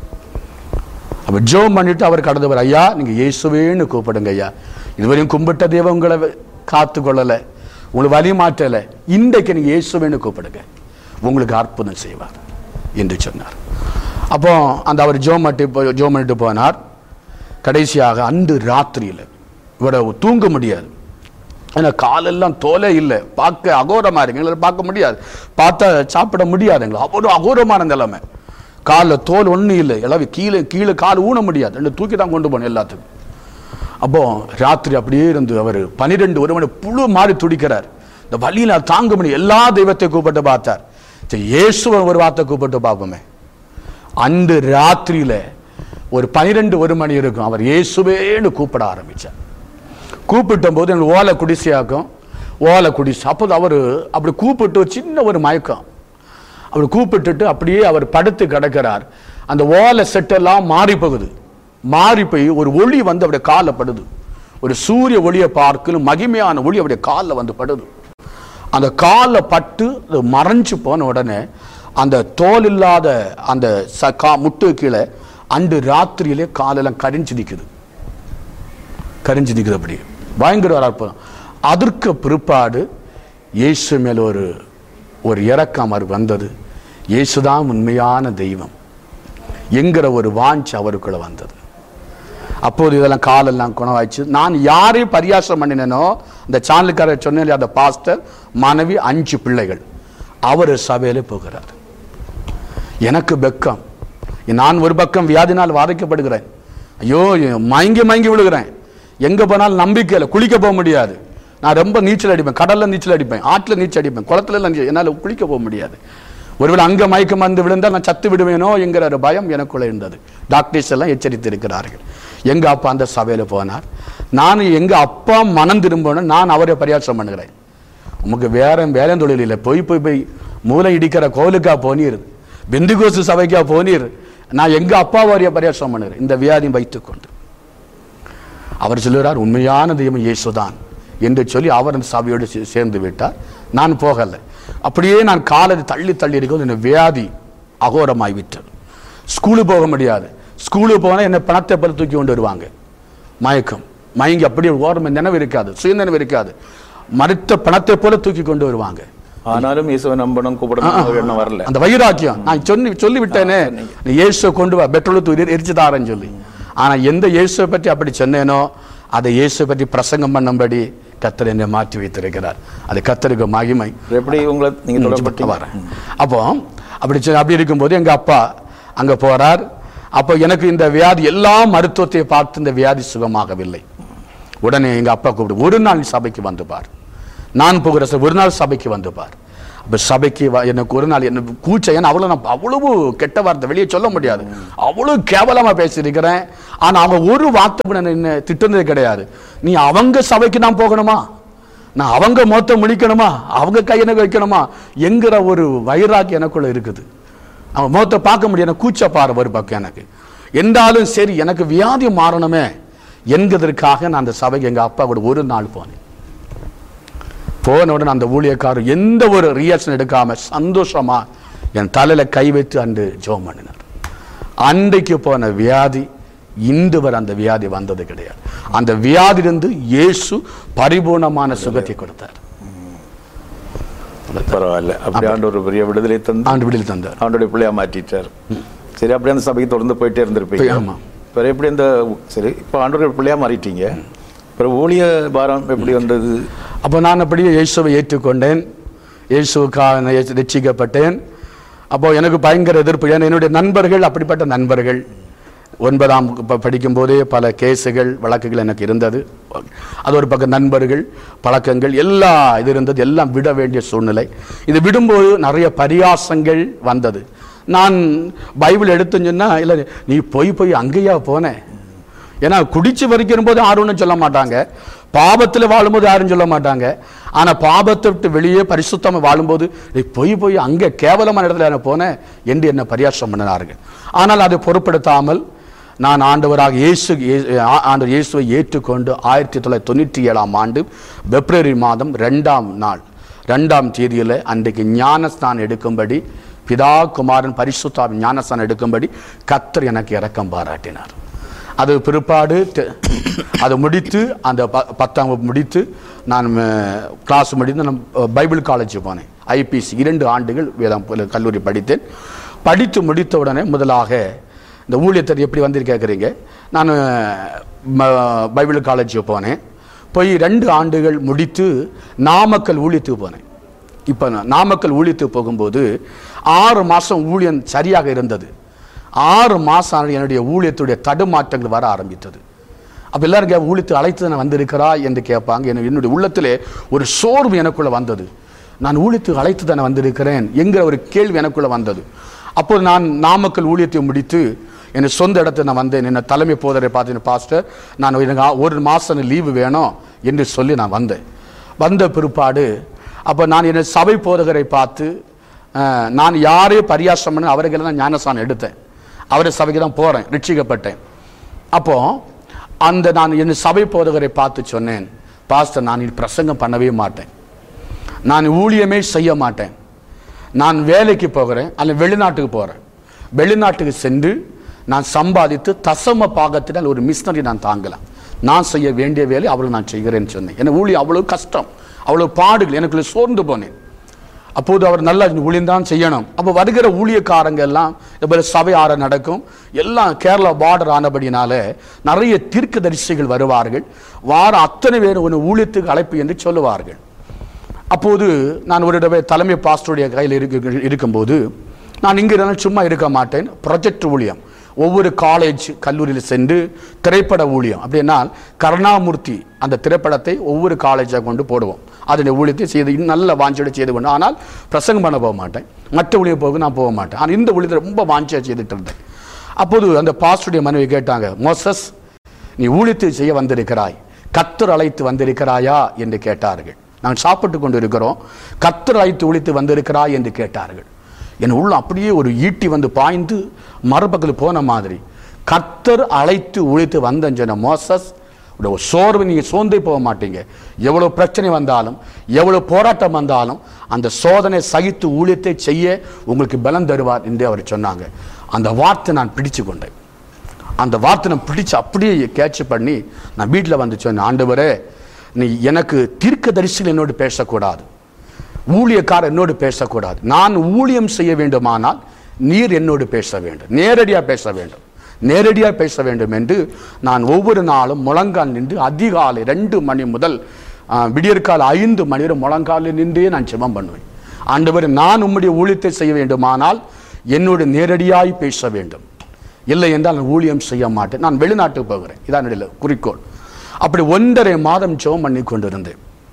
அப்ப ஜோம் பண்ணிட்டு அவர் கடந்தவர் ஐயா நீங்க இயேசுவேன்னு கூப்பிடுங்க ஐயா இதுவரையும் கும்பிட்ட தெய்வம் உங்களை காத்து கொள்ளலை உங்களுக்கு வழி மாற்றலை இன்றைக்கு நீங்க இயேசுவேன்னு கூப்பிடுங்க உங்களுக்கு அற்புதம் செய்வார் என்று சொன்னார் அப்போ அந்த அவர் ஜோம் பண்ணி போ- ஜோம் பண்ணிட்டு போனார் கடைசியாக அன்று ராத்திரியில் இவரை தூங்க முடியாது ஏன்னா காலெல்லாம் தோலே இல்லை பார்க்க அகோரமா இருக்கு எங்களால் பார்க்க முடியாது பார்த்தா சாப்பிட முடியாது எங்களை அவ்வளோ அகோரமான நிலைமை காலில் தோல் ஒன்றும் இல்லை எல்லாமே கீழே கீழே கால் ஊன முடியாது ரெண்டு தூக்கி தான் கொண்டு போகணும் எல்லாத்துக்கும் அப்போ ராத்திரி அப்படியே இருந்து அவர் பனிரெண்டு ஒரு மணி புழு மாறி துடிக்கிறார் இந்த வழியில தாங்க முடியும் எல்லா தெய்வத்தையும் கூப்பிட்டு பார்த்தார் சரி இயேசுவை ஒரு வார்த்தை கூப்பிட்டு பார்ப்போமே அன்று ராத்திரியில ஒரு பனிரெண்டு ஒரு மணி இருக்கும் அவர் இயேசுவேன்னு கூப்பிட ஆரம்பிச்சார் கூப்பிட்ட போது எங்களுக்கு ஓலை குடிசையாக்கும் ஓலை குடிசை அப்போது அவர் அப்படி கூப்பிட்டு ஒரு சின்ன ஒரு மயக்கம் அவர் கூப்பிட்டுட்டு அப்படியே அவர் படுத்து கிடக்கிறார் அந்த ஓலை செட்டெல்லாம் மாறி போகுது மாறி போய் ஒரு ஒளி வந்து அவருடைய காலில் படுது ஒரு சூரிய ஒளியை பார்க்கணும் மகிமையான ஒளி அவருடைய காலில் வந்து படுது அந்த காலில் பட்டு அது மறைஞ்சு போன உடனே அந்த தோல் இல்லாத அந்த ச கா முட்டு கீழே அன்று ராத்திரியிலே காலெல்லாம் கரிஞ்சு நிற்குது கரிஞ்சு நிற்குது அப்படி பயங்கர ஒரு அற்புதம் அதற்கு பிற்பாடு இயேசு மேல் ஒரு ஒரு இரக்கம் அவர் வந்தது இயேசுதான் உண்மையான தெய்வம் என்கிற ஒரு வாஞ்ச் அவருக்குள்ள வந்தது அப்போது இதெல்லாம் காலெல்லாம் குணவாயிச்சு நான் யாரை பரியாசம் பண்ணினேனோ இந்த சானலுக்காரர் சொன்னேன் அந்த பாஸ்டர் மனைவி அஞ்சு பிள்ளைகள் அவர் சபையில போகிறார் எனக்கு வெக்கம் நான் ஒரு பக்கம் வியாதினால் வாதிக்கப்படுகிறேன் ஐயோ மயங்கி மயங்கி விழுகிறேன் எங்க போனாலும் நம்பிக்கை இல்லை குளிக்க போக முடியாது நான் ரொம்ப நீச்சல் அடிப்பேன் கடல்ல நீச்சல் அடிப்பேன் ஆற்றுல நீச்சல் அடிப்பேன் குளத்துல எல்லாம் நீச்சல் என்னால் குளிக்க போக முடியாது ஒருவேளை அங்க மயக்கம் வந்து விழுந்தால் நான் சத்து விடுவேனோ என்கிற ஒரு பயம் எனக்குள்ள இருந்தது டாக்டர்ஸ் எல்லாம் எச்சரித்து இருக்கிறார்கள் எங்க அப்பா அந்த சபையில போனார் நான் எங்க அப்பா மனம் திரும்பணும் நான் அவரை பரியாசம் பண்ணுகிறேன் உமக்கு வேற வேலை தொழில் இல்லை போய் போய் போய் மூளை இடிக்கிற கோவிலுக்கா போனீர் பிந்துகோசு சபைக்கா போனீர் நான் எங்க அப்பா வரைய பரியாசம் பண்ணுகிறேன் இந்த வியாதி வைத்துக்கொண்டு அவர் சொல்லுகிறார் உண்மையான தெய்வம் இயேசுதான் என்று சொல்லி அவர் அந்த சபையோடு சே- சேர்ந்து விட்டார் நான் போகலை அப்படியே நான் காலை தள்ளி தள்ளி இருக்கும் இந்த வியாதி அகோரமாய் விட்டது ஸ்கூலுக்கு போக முடியாது ஸ்கூலுக்கு போனால் என்ன பணத்தை போல தூக்கி கொண்டு வருவாங்க மயக்கம் மயங்கி அப்படியே ஓரமே நினைவு இருக்காது சுயநினைவு இருக்காது மறுத்த பணத்தை போல தூக்கி கொண்டு வருவாங்க ஆனாலும் இயேசுவை நம்பணும் கூப்பிடணும் ஒரு எண்ணம் வரல அந்த வைராக்கியம் நான் சொல்லி சொல்லி விட்டேனே நீ இயேசுவை கொண்டு வா பெட்ரோல் தூக்கி எரிச்சு தாரேன்னு சொல்லி ஆனா எந்த இயேசுவை பற்றி அப்படி சொன்னேனோ அதை இயேசுவை பற்றி பிரசங்கம் பண்ணும்படி கத்தர் என்னை மாற்றி வைத்திருக்கிறார் அது கத்தருக்கு மகிமை எப்படி உங்களை நீங்க ம், தொடர்பட்டீங்க வரேன் அப்போ அப்படி சொ- அப்படி இருக்கும்போது எங்க அப்பா அங்க போறார் அப்போ எனக்கு இந்த வியாதி எல்லா மருத்துவத்தை பார்த்து இந்த வியாதி சுகமாகவில்லை உடனே எங்க அப்பா கூப்பிடு ஒரு நாள் நீ சபைக்கு வந்து பார் நான் போகிற ச- ஒரு நாள் சபைக்கு வந்து பார் அப்ப சபைக்கு வ- எனக்கு ஒரு நாள் என்ன கூச்ச ஏன்னா அவ்வளவு நான் அவ்வளவு கெட்ட வார்த்தை வெளியே சொல்ல முடியாது அவ்வளவு கேவலமா பேசியிருக்கிறேன் ஆனா அவங்க ஒரு வார்த்தை கூட என்ன திட்டுனதே கிடையாது நீ அவங்க சபைக்கு நான் போகணுமா நான் அவங்க மொத்தம் முடிக்கணுமா அவங்க கை எனக்கு வைக்கணுமா என்கிற ஒரு வைராக்கி எனக்குள்ள இருக்குது அவன் முகத்தை பார்க்க முடியும் கூச்ச பாரு ஒரு பக்கம் எனக்கு என்றாலும் சரி எனக்கு வியாதி மாறணுமே என்கிறதற்காக நான் அந்த சபைக்கு எங்க அப்பா கூட ஒரு நாள் போனேன் போன உடனே அந்த ஊழியக்காரர் எந்த ஒரு ரியாக்ஷன் எடுக்காம சந்தோஷமா என் தலையில கை வைத்து அன்று ஜெபம் பண்ணினார் அன்றைக்கு போன வியாதி இன்று வரை அந்த வியாதி வந்தது கிடையாது அந்த வியாதியிலிருந்து இயேசு பரிபூர்ணமான சுகத்தை கொடுத்தார் பரவாயில்ல அப்படி ஆண்டவர் ஒரு பெரிய விடுதலை தந்து ஆண்டு விடுதலை தந்தார் ஆண்டோடைய பிள்ளையா மாற்றிட்டார் சரி அப்படியே அந்த சபைக்கு தொடர்ந்து போயிட்டே இருந்திருப்பீங்க ஆமா. பிறகு எப்படி இந்த சரி இப்போ ஆண்டோடைய பிள்ளையா மாறிட்டீங்க பிறகு ஊழிய பாரம் எப்படி வந்தது அப்போ நான் அப்படியே இயேசுவை ஏற்றுக்கொண்டேன் இயேசுக்காக நான் ஏற்று- ரட்சிக்கப்பட்டேன் அப்போ எனக்கு பயங்கர எதிர்ப்பு ஏன்னா என்னுடைய நண்பர்கள் அப்படிப்பட்ட நண்பர்கள் ஒன்பதாம் ப- படிக்கும்போதே பல கேஸுகள் வழக்குகள் எனக்கு இருந்தது அது ஒரு பக்கம் நண்பர்கள் பழக்கங்கள் எல்லா இது இருந்தது எல்லாம் விட வேண்டிய சூழ்நிலை இது விடும்போது நிறைய பரியாசங்கள் வந்தது நான் பைபிள் எடுத்துன்னு சொன்னா இல்லை நீ போய் போய் அங்கேயா போனேன் ஏன்னா குடிச்சு வரிக்கிற போது யாரும் ஒண்ணும் சொல்ல மாட்டாங்க பாபத்தில் வாழும்போது யாரும் சொல்ல மாட்டாங்க ஆனா பாபத்தை விட்டு வெளியே பரிசுத்தமா வாழும்போது நீ போய் போய் அங்க கேவலமான இடத்துல நான் போனேன் என்று என்ன பரியாசம் பண்ணினார்கள் ஆனால் அதை பொருட்படுத்தாமல் நான் ஆண்டவராக இயேசு இயே- ஆ- ஆண்டவர் இயேசுவை ஏற்றுக்கொண்டு ஆயிரத்தி தொள்ளாயிரத்தி தொண்ணூற்றி ஏழாம் ஆண்டு பிப்ரவரி மாதம் ரெண்டாம் நாள் ரெண்டாம் தேதியில் அன்றைக்கு ஞானஸ்தானம் எடுக்கும்படி பிதா குமாரன் பரிசுத்தாவின் ஞானஸ்தானம் எடுக்கும்படி கத்தர் எனக்கு இரக்கம் பாராட்டினார் அது பிற்பாடு தெ- அதை முடித்து அந்த ப- பத்தாம் வகுப்பு முடித்து நான் கிளாஸ் முடித்து நான் அஹ், பைபிள் காலேஜ் போனேன் ஐபிசி இரண்டு ஆண்டுகள் வேதாம் ப- கல்லூரி படித்தேன் படித்து முடித்த உடனே முதலாக இந்த ஊழியத்தை எப்படி வந்து கேட்குறீங்க நான் ம- பைபிள் காலேஜ் போனேன் போய் ரெண்டு ஆண்டுகள் முடித்து நாமக்கல் ஊழியத்துக்கு போனேன் இப்போ நான் நாமக்கல் ஊழியத்துக்கு போகும்போது ஆறு மாதம் ஊழியம் சரியாக இருந்தது ஆறு மாதம் என்னுடைய ஊழியத்துடைய தடுமாற்றங்கள் வர ஆரம்பித்தது அப்போ எல்லாரும் கே ஊழியத்து அழைத்து நான் வந்திருக்கிறா என்று கேட்பாங்க எனக்கு என்னுடைய உள்ளத்திலே ஒரு சோர்வு எனக்குள்ள வந்தது நான் ஊழியத்து அழைத்து தானே வந்திருக்கிறேன் என்கிற ஒரு கேள்வி எனக்குள்ள வந்தது அப்போது நான் நாமக்கல் ஊழியத்தை முடித்து என் சொந்த இடத்துல நான் வந்தேன் என்ன தலைமை போதரை பார்த்தேன் பாஸ்டர் நான் எனக்கு ஆ- ஒரு மாதம் லீவு வேணும் என்று சொல்லி நான் வந்தேன் வந்த பிற்பாடு அப்போ நான் என் சபை போதகரை பார்த்து அஹ், நான் யாரே பரியாசம் பண்ண அவர்களை தான் ஞானசானம் எடுத்தேன் அவரை சபைக்கு தான் போகிறேன் ரட்சிக்கப்பட்டேன் அப்போ அந்த நான் என் சபை போதகரை பார்த்து சொன்னேன் பாஸ்டர் நான் இனி பிரசங்கம் பண்ணவே மாட்டேன் நான் ஊழியமே செய்ய மாட்டேன் நான் வேலைக்கு போகிறேன் அல்ல வெளிநாட்டுக்கு போகிறேன் வெளிநாட்டுக்கு சென்று நான் சம்பாதித்து தசம பாகத்தினால் ஒரு மிஷினரி நான் தாங்கலாம் நான் செய்ய வேண்டிய வேலை அவளுக்கு நான் செய்கிறேன்னு சொன்னேன் என்ன ஊழியம் அவ்வளவு கஷ்டம் அவ்வளவு பாடுகள் எனக்குள்ள சோர்ந்து போனேன் அப்போது அவர் நல்லா ஊழியம்தான் செய்யணும் அப்போ வருகிற ஊழியக்காரங்க எல்லாம் இப்போ சபை ஆற நடக்கும் எல்லாம் கேரளா பார்டர் ஆனபடினால நிறைய தீர்க்கதரிசிகள் வருவார்கள் வார அத்தனை பேர் ஒரு ஊழியத்துக்கு அழைப்பு என்று சொல்லுவார்கள் அப்போது நான் ஒரு தடவை தலைமை பாஸ்டருடைய கையில் இருக்கு இருக்கும்போது நான் இங்கே இருந்தாலும் சும்மா இருக்க மாட்டேன் ப்ரொஜெக்ட் ஊழியம் ஒவ்வொரு காலேஜ் கல்லூரியில் சென்று திரைப்பட ஊழியம் அப்படின்னா கருணாமூர்த்தி அந்த திரைப்படத்தை ஒவ்வொரு காலேஜாக கொண்டு போடுவோம் அதனுடைய ஊழியத்தை செய்து இன்னும் நல்ல வாஞ்சோட செய்து கொண்டு ஆனால் பிரசங்கம் பண்ண போக மாட்டேன் மற்ற ஊழியம் போக நான் போக மாட்டேன் ஆனால் இந்த ஊழியத்தை ரொம்ப வாஞ்சியாக செய்துட்டு இருந்தேன் அப்போது அந்த பாஸ்டருடைய மனைவி கேட்டாங்க மோசஸ் நீ ஊழியத்தை செய்ய வந்திருக்கிறாய் கத்தர் அழைத்து வந்திருக்கிறாயா என்று கேட்டார்கள் நாங்கள் சாப்பிட்டு கொண்டு இருக்கிறோம் கத்தர் அழைத்து ஒழித்து வந்திருக்கிறாய் என்று கேட்டார்கள் என் உள்ள அப்படியே ஒரு ஈட்டி வந்து பாய்ந்து மறுபக்கத்தில் போன மாதிரி கத்தர் அழைத்து ஒழித்து வந்தேன்னு சொன்ன மோசஸ் உடைய ஒரு சோர்வு நீங்கள் சோர்ந்தே போக மாட்டீங்க எவ்வளோ பிரச்சனை வந்தாலும் எவ்வளோ போராட்டம் வந்தாலும் அந்த சோதனை சகித்து ஊழியத்தை செய்ய உங்களுக்கு பலம் தருவார் என்று அவர் சொன்னாங்க அந்த வார்த்தை நான் பிடிச்சு கொண்டேன் அந்த வார்த்தை நான் பிடிச்சு அப்படியே கேட்ச் பண்ணி நான் வீட்டில் வந்து சொன்னேன் ஆண்டவரே நீ எனக்கு தீர்க்க தரிசிகள் என்னோடு பேசக்கூடாது ஊழியக்காரர் என்னோடு பேசக்கூடாது நான் ஊழியம் செய்ய வேண்டுமானால் நீர் என்னோடு பேச வேண்டும் நேரடியாக பேச வேண்டும் நேரடியாக பேச வேண்டும் என்று நான் ஒவ்வொரு நாளும் முழங்கால் நின்று அதிகாலை ரெண்டு மணி முதல் ஆ, விடியற்கால ஐந்து மணி வரை முழங்காலில் நின்றே நான் ஜெபம் பண்ணுவேன் ஆண்டவர் நான் உம்முடைய ஊழியத்தை செய்ய வேண்டுமானால் என்னோடு நேரடியாய் பேச வேண்டும் இல்லை என்றால் நான் ஊழியம் செய்ய மாட்டேன் நான் வெளிநாட்டுக்கு போகிறேன் இதான் என்னுடைய குறிக்கோள் அப்படி ஒன்றரை மாதம் ஜெபம் பண்ணி கொண்டிருந்தேன்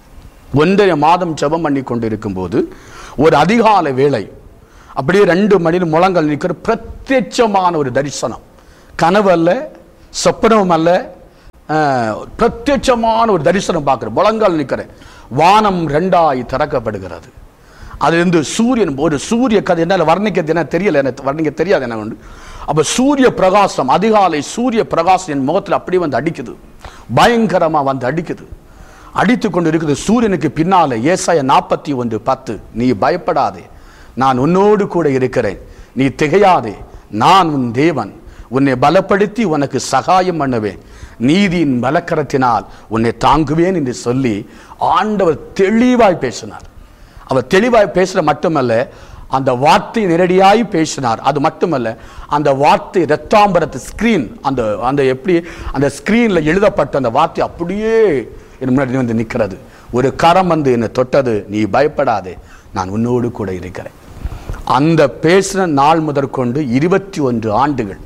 ஒன்றரை மாதம் ஜெபம் பண்ணி கொண்டிருக்கும் போது ஒரு அதிகாலை வேளை அப்படியே ரெண்டு மணி முழங்கள் நிற்கிற பிரத்யட்சமான ஒரு தரிசனம் கனவு அல்ல சொப்பனம் அல்ல அஹ், பிரத்யட்சமான ஒரு தரிசனம் பார்க்குறேன் முழங்கால் நிற்கிறேன் வானம் ரெண்டாய் திறக்கப்படுகிறது அதிலிருந்து சூரியன் ஒரு சூரிய கதை என்னால் வர்ணிக்கிறது என்ன தெரியல எனக்கு வர்ணிக்க தெரியாது என்ன உண்டு அப்போ சூரிய பிரகாசம் அதிகாலை சூரிய பிரகாசம் என் முகத்தில் அப்படியே வந்து அடிக்குது பயங்கரமாக வந்து அடிக்குது அடித்து கொண்டு இருக்குது சூரியனுக்கு பின்னால ஏசாய நாற்பத்தி ஒன்று பத்து நீ பயப்படாதே நான் உன்னோடு கூட இருக்கிறேன் நீ திகையாதே நான் உன் தேவன் உன்னை பலப்படுத்தி உனக்கு சகாயம் பண்ணுவேன் நீதியின் பலக்கரத்தினால் உன்னை தாங்குவேன் என்று சொல்லி ஆண்டவர் தெளிவாய் பேசினார் அவர் தெளிவாய் பேசுற மட்டுமல்ல அந்த வார்த்தை நேரடியாய் பேசினார் அது மட்டுமல்ல அந்த வார்த்தை ரத்தாம்பரத்து ஸ்கிரீன் அந்த அந்த எப்படி அந்த ஸ்கிரீன்ல எழுதப்பட்ட அந்த வார்த்தை அப்படியே என் முன்னாடி வந்து நிற்கிறது ஒரு கரம் வந்து என்னை தொட்டது நீ பயப்படாதே நான் உன்னோடு கூட இருக்கிறேன் அந்த பேசின நாள் முதற்கொண்டு இருபத்தி ஒன்று ஆண்டுகள்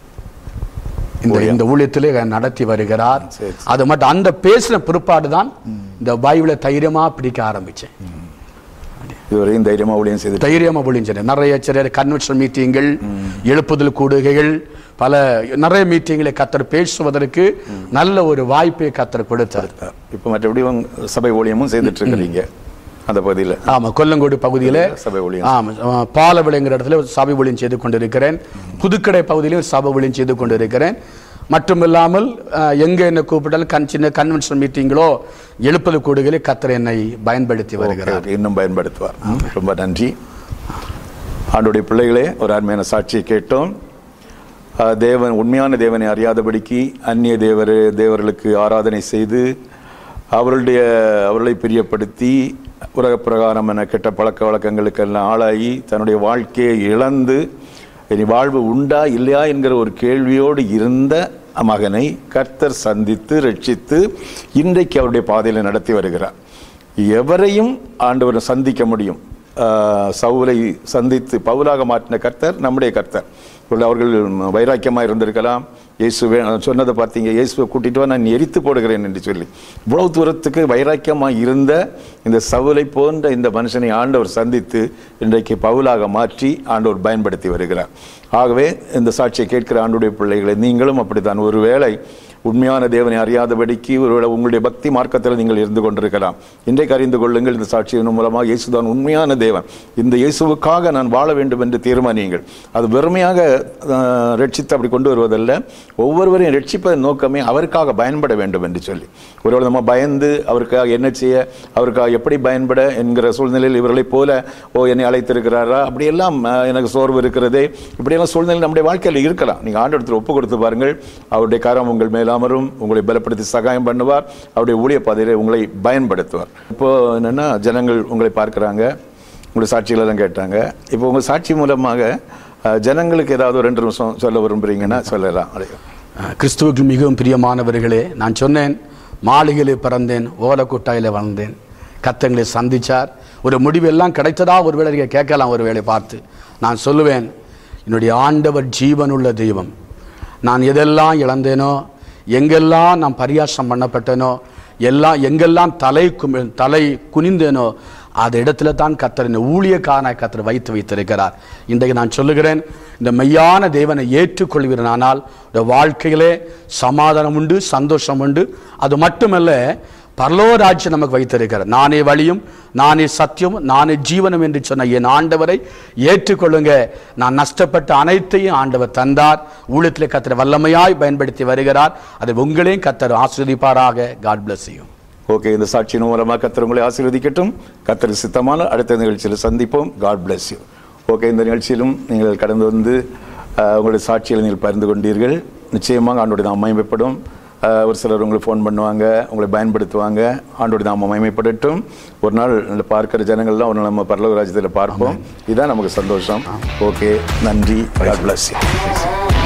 இந்த இந்த ஊழியத்திலே நடத்தி வருகிறார் சரி, அது மட்டும் அந்த பேசின பிற்பாடு தான் இந்த பைபிளை தைரியமா பிடிக்க ஆரம்பிச்சேன் இதுவரையும் தைரியமா ஊழியம் செய்து தைரியமா ஒளிஞ்சேன் நிறைய சில கன்வென்ஷன் மீட்டிங்கள் எழுப்புதல் கூடுகைகள் பல நிறைய மீட்டிங்களை கத்தர் பேசுவதற்கு நல்ல ஒரு வாய்ப்பை கத்தர் கொடுத்தார் இப்போ மற்றபடி உங்க சபை ஊழியமும் செய்துட்டு இருக்கிறீங்க அந்த பகுதியில் ஆமா கொல்லங்கோடு பகுதியில சபை ஊழியம் ஆமா ஆ, பாலவிளைங்கிற இடத்துல ஒரு சபை ஊழியம் செய்து கொண்டிருக்கிறேன் புதுக்கடை பகுதியிலும் ஒரு சபை ஊழியம் செய்து கொண்டிருக்கிறேன் மட்டுமில்லாமல் ஆ, எங்க என்ன கூப்பிட்டாலும் கண் சின்ன கன்வென்ஷன் மீட்டிங்களோ எழுப்புதல் கூடுகளை கத்தர் என்னை பயன்படுத்தி வருகிறார் ஓகே, இன்னும் பயன்படுத்துவார் ரொம்ப நன்றி ஆண்டுடைய பிள்ளைகளே ஒரு அருமையான சாட்சியை கேட்டோம் அஹ், தேவன் உண்மையான தேவனை அறியாதபடிக்கு அந்நிய தேவர் தேவர்களுக்கு ஆராதனை செய்து அவர்களுடைய அவர்களை பிரியப்படுத்தி உலக பிரகாரமான கெட்ட பழக்க வழக்கங்களுக்கெல்லாம் ஆளாகி தன்னுடைய வாழ்க்கையை இழந்து இனி வாழ்வு உண்டா இல்லையா என்கிற ஒரு கேள்வியோடு இருந்த மகனை கர்த்தர் சந்தித்து ரட்சித்து இன்றைக்கு அவருடைய பாதையில் நடத்தி வருகிறார் எவரையும் ஆண்டவர் சந்திக்க முடியும் ஆஹ் சவுலை சந்தித்து பவுலாக மாற்றின கர்த்தர் நம்முடைய கர்த்தர் ஒரு அவர்கள் வைராக்கியமாக இருந்திருக்கலாம் இயேசுவே சொன்னதை பார்த்தீங்க இயேசுவை கூட்டிட்டு வா நான் எரித்து போடுகிறேன் என்று சொல்லி இவ்வளவு தூரத்துக்கு வைராக்கியமாக இருந்த இந்த சவுலை போன்ற இந்த மனுஷனை ஆண்டவர் சந்தித்து இன்றைக்கு பவுலாக மாற்றி ஆண்டவர் பயன்படுத்தி வருகிறார் ஆகவே இந்த சாட்சியை கேட்கிற ஆண்டுடைய பிள்ளைகளை நீங்களும் அப்படித்தான் ஒருவேளை உண்மையான தேவனை அறியாதபடிக்கு ஒருவேளை உங்களுடைய பக்தி மார்க்கத்தில் நீங்கள் இருந்து கொண்டிருக்கலாம் இன்றைக்கு அறிந்து கொள்ளுங்கள் இந்த சாட்சியின் மூலமாக இயேசுதான் உண்மையான தேவன் இந்த இயேசுவுக்காக நான் வாழ வேண்டும் என்று தீர்மானியுங்கள் அது வெறுமையாக ஆஹ், ரட்சித்து அப்படி கொண்டு வருவதல்ல ஒவ்வொருவரையும் ரட்சிப்பதன் நோக்கமே அவருக்காக பயன்பட வேண்டும் என்று சொல்லி ஒருவேளை நம்ம பயந்து அவருக்காக என்ன செய்ய அவருக்காக எப்படி பயன்பட என்கிற சூழ்நிலையில் இவர்களைப் போல ஓ என்னை அழைத்திருக்கிறாரா அப்படியெல்லாம் ஆஹ், எனக்கு சோர்வு இருக்கிறதே இப்படியெல்லாம் சூழ்நிலை நம்முடைய வாழ்க்கையில் இருக்கலாம் நீங்கள் ஆண்டவரத்தில் ஒப்பு கொடுத்து பாருங்கள் அவருடைய கரம் உங்கள் மேல் அமரும் உங்களை பலப்படுத்தி சகாயம் பண்ணுவார் அவருடைய ஊழிய பாதையிலே உங்களை பயன்படுத்துவார் இப்போ என்னன்னா ஜனங்கள் உங்களை பார்க்குறாங்க உங்களுடைய சாட்சிகள் எல்லாம் கேட்டாங்க இப்போ உங்கள் சாட்சி மூலமாக அஹ், ஜனங்களுக்கு ஏதாவது ஒரு ரெண்டு நிமிஷம் சொல்ல விரும்புறீங்கன்னா சொல்லலாம் அடையும் கிறிஸ்துவுக்கு மிகவும் பிரியமானவர்களே நான் சொன்னேன் மாளிகையிலே பிறந்தேன் ஓலக்குட்டாயிலே வளர்ந்தேன் கத்தங்களை சந்திச்சார் ஒரு முடிவெல்லாம் கிடைத்ததா ஒருவேளை நீங்க கேட்கலாம் ஒருவேளை பார்த்து நான் சொல்லுவேன் என்னுடைய ஆண்டவர் ஜீவனுள்ள தெய்வம் நான் எதெல்லாம் இழந்தேனோ எங்கெல்லாம் நான் பரியாசம் பண்ணப்பட்டேனோ எல்லாம் எங்கெல்லாம் தலை குமி தலை குனிந்தேனோ அந்த இடத்துல தான் கத்தர் இந்த ஊழியக்காரனாய் கத்தர் வைத்து வைத்திருக்கிறார் இன்றைக்கு நான் சொல்லுகிறேன் இந்த மெய்யான தேவனை ஏற்றுக்கொள்வீரனானால் இந்த வாழ்க்கையிலே சமாதானம் உண்டு சந்தோஷம் உண்டு அது மட்டுமல்ல பரலோராட்சி நமக்கு வைத்திருக்கிறார் நானே வழியும் நானே சத்தியம் நானே ஜீவனம் என்று சொன்ன என் ஆண்டவரை ஏற்றுக்கொள்ளுங்க நான் நஷ்டப்பட்ட அனைத்தையும் ஆண்டவர் தந்தார் ஊழியத்திலே கத்தர் வல்லமையாய் பயன்படுத்தி வருகிறார் அதை உங்களையும் கத்தர் ஆஸ்வதிப்பாராக காட் bless you ஓகே இந்த சாட்சியின் மூலமாக கத்தர் உங்களை ஆசீர்வதிக்கட்டும் கத்தர் சித்தமான அடுத்த நிகழ்ச்சியில் சந்திப்போம் காட் bless you ஓகே இந்த நிகழ்ச்சியிலும் நீங்கள் கடந்து வந்து அஹ், உங்களுடைய சாட்சியில் நீங்கள் பகிர்ந்து கொண்டீர்கள் நிச்சயமாக ஆண்டோடைய நாம் மயமைப்படும் அஹ், ஒரு சிலர் உங்களுக்கு ஃபோன் பண்ணுவாங்க உங்களை பயன்படுத்துவாங்க ஆண்டோடைய நாம மயமைப்படட்டும் ஒரு நாள் இந்த பார்க்கிற ஜனங்கள்லாம் ஒரு நாள் நம்ம பரலோக ராஜ்யத்தில் பார்ப்போம் இதுதான் நமக்கு சந்தோஷம் ஓகே நன்றி காட் bless you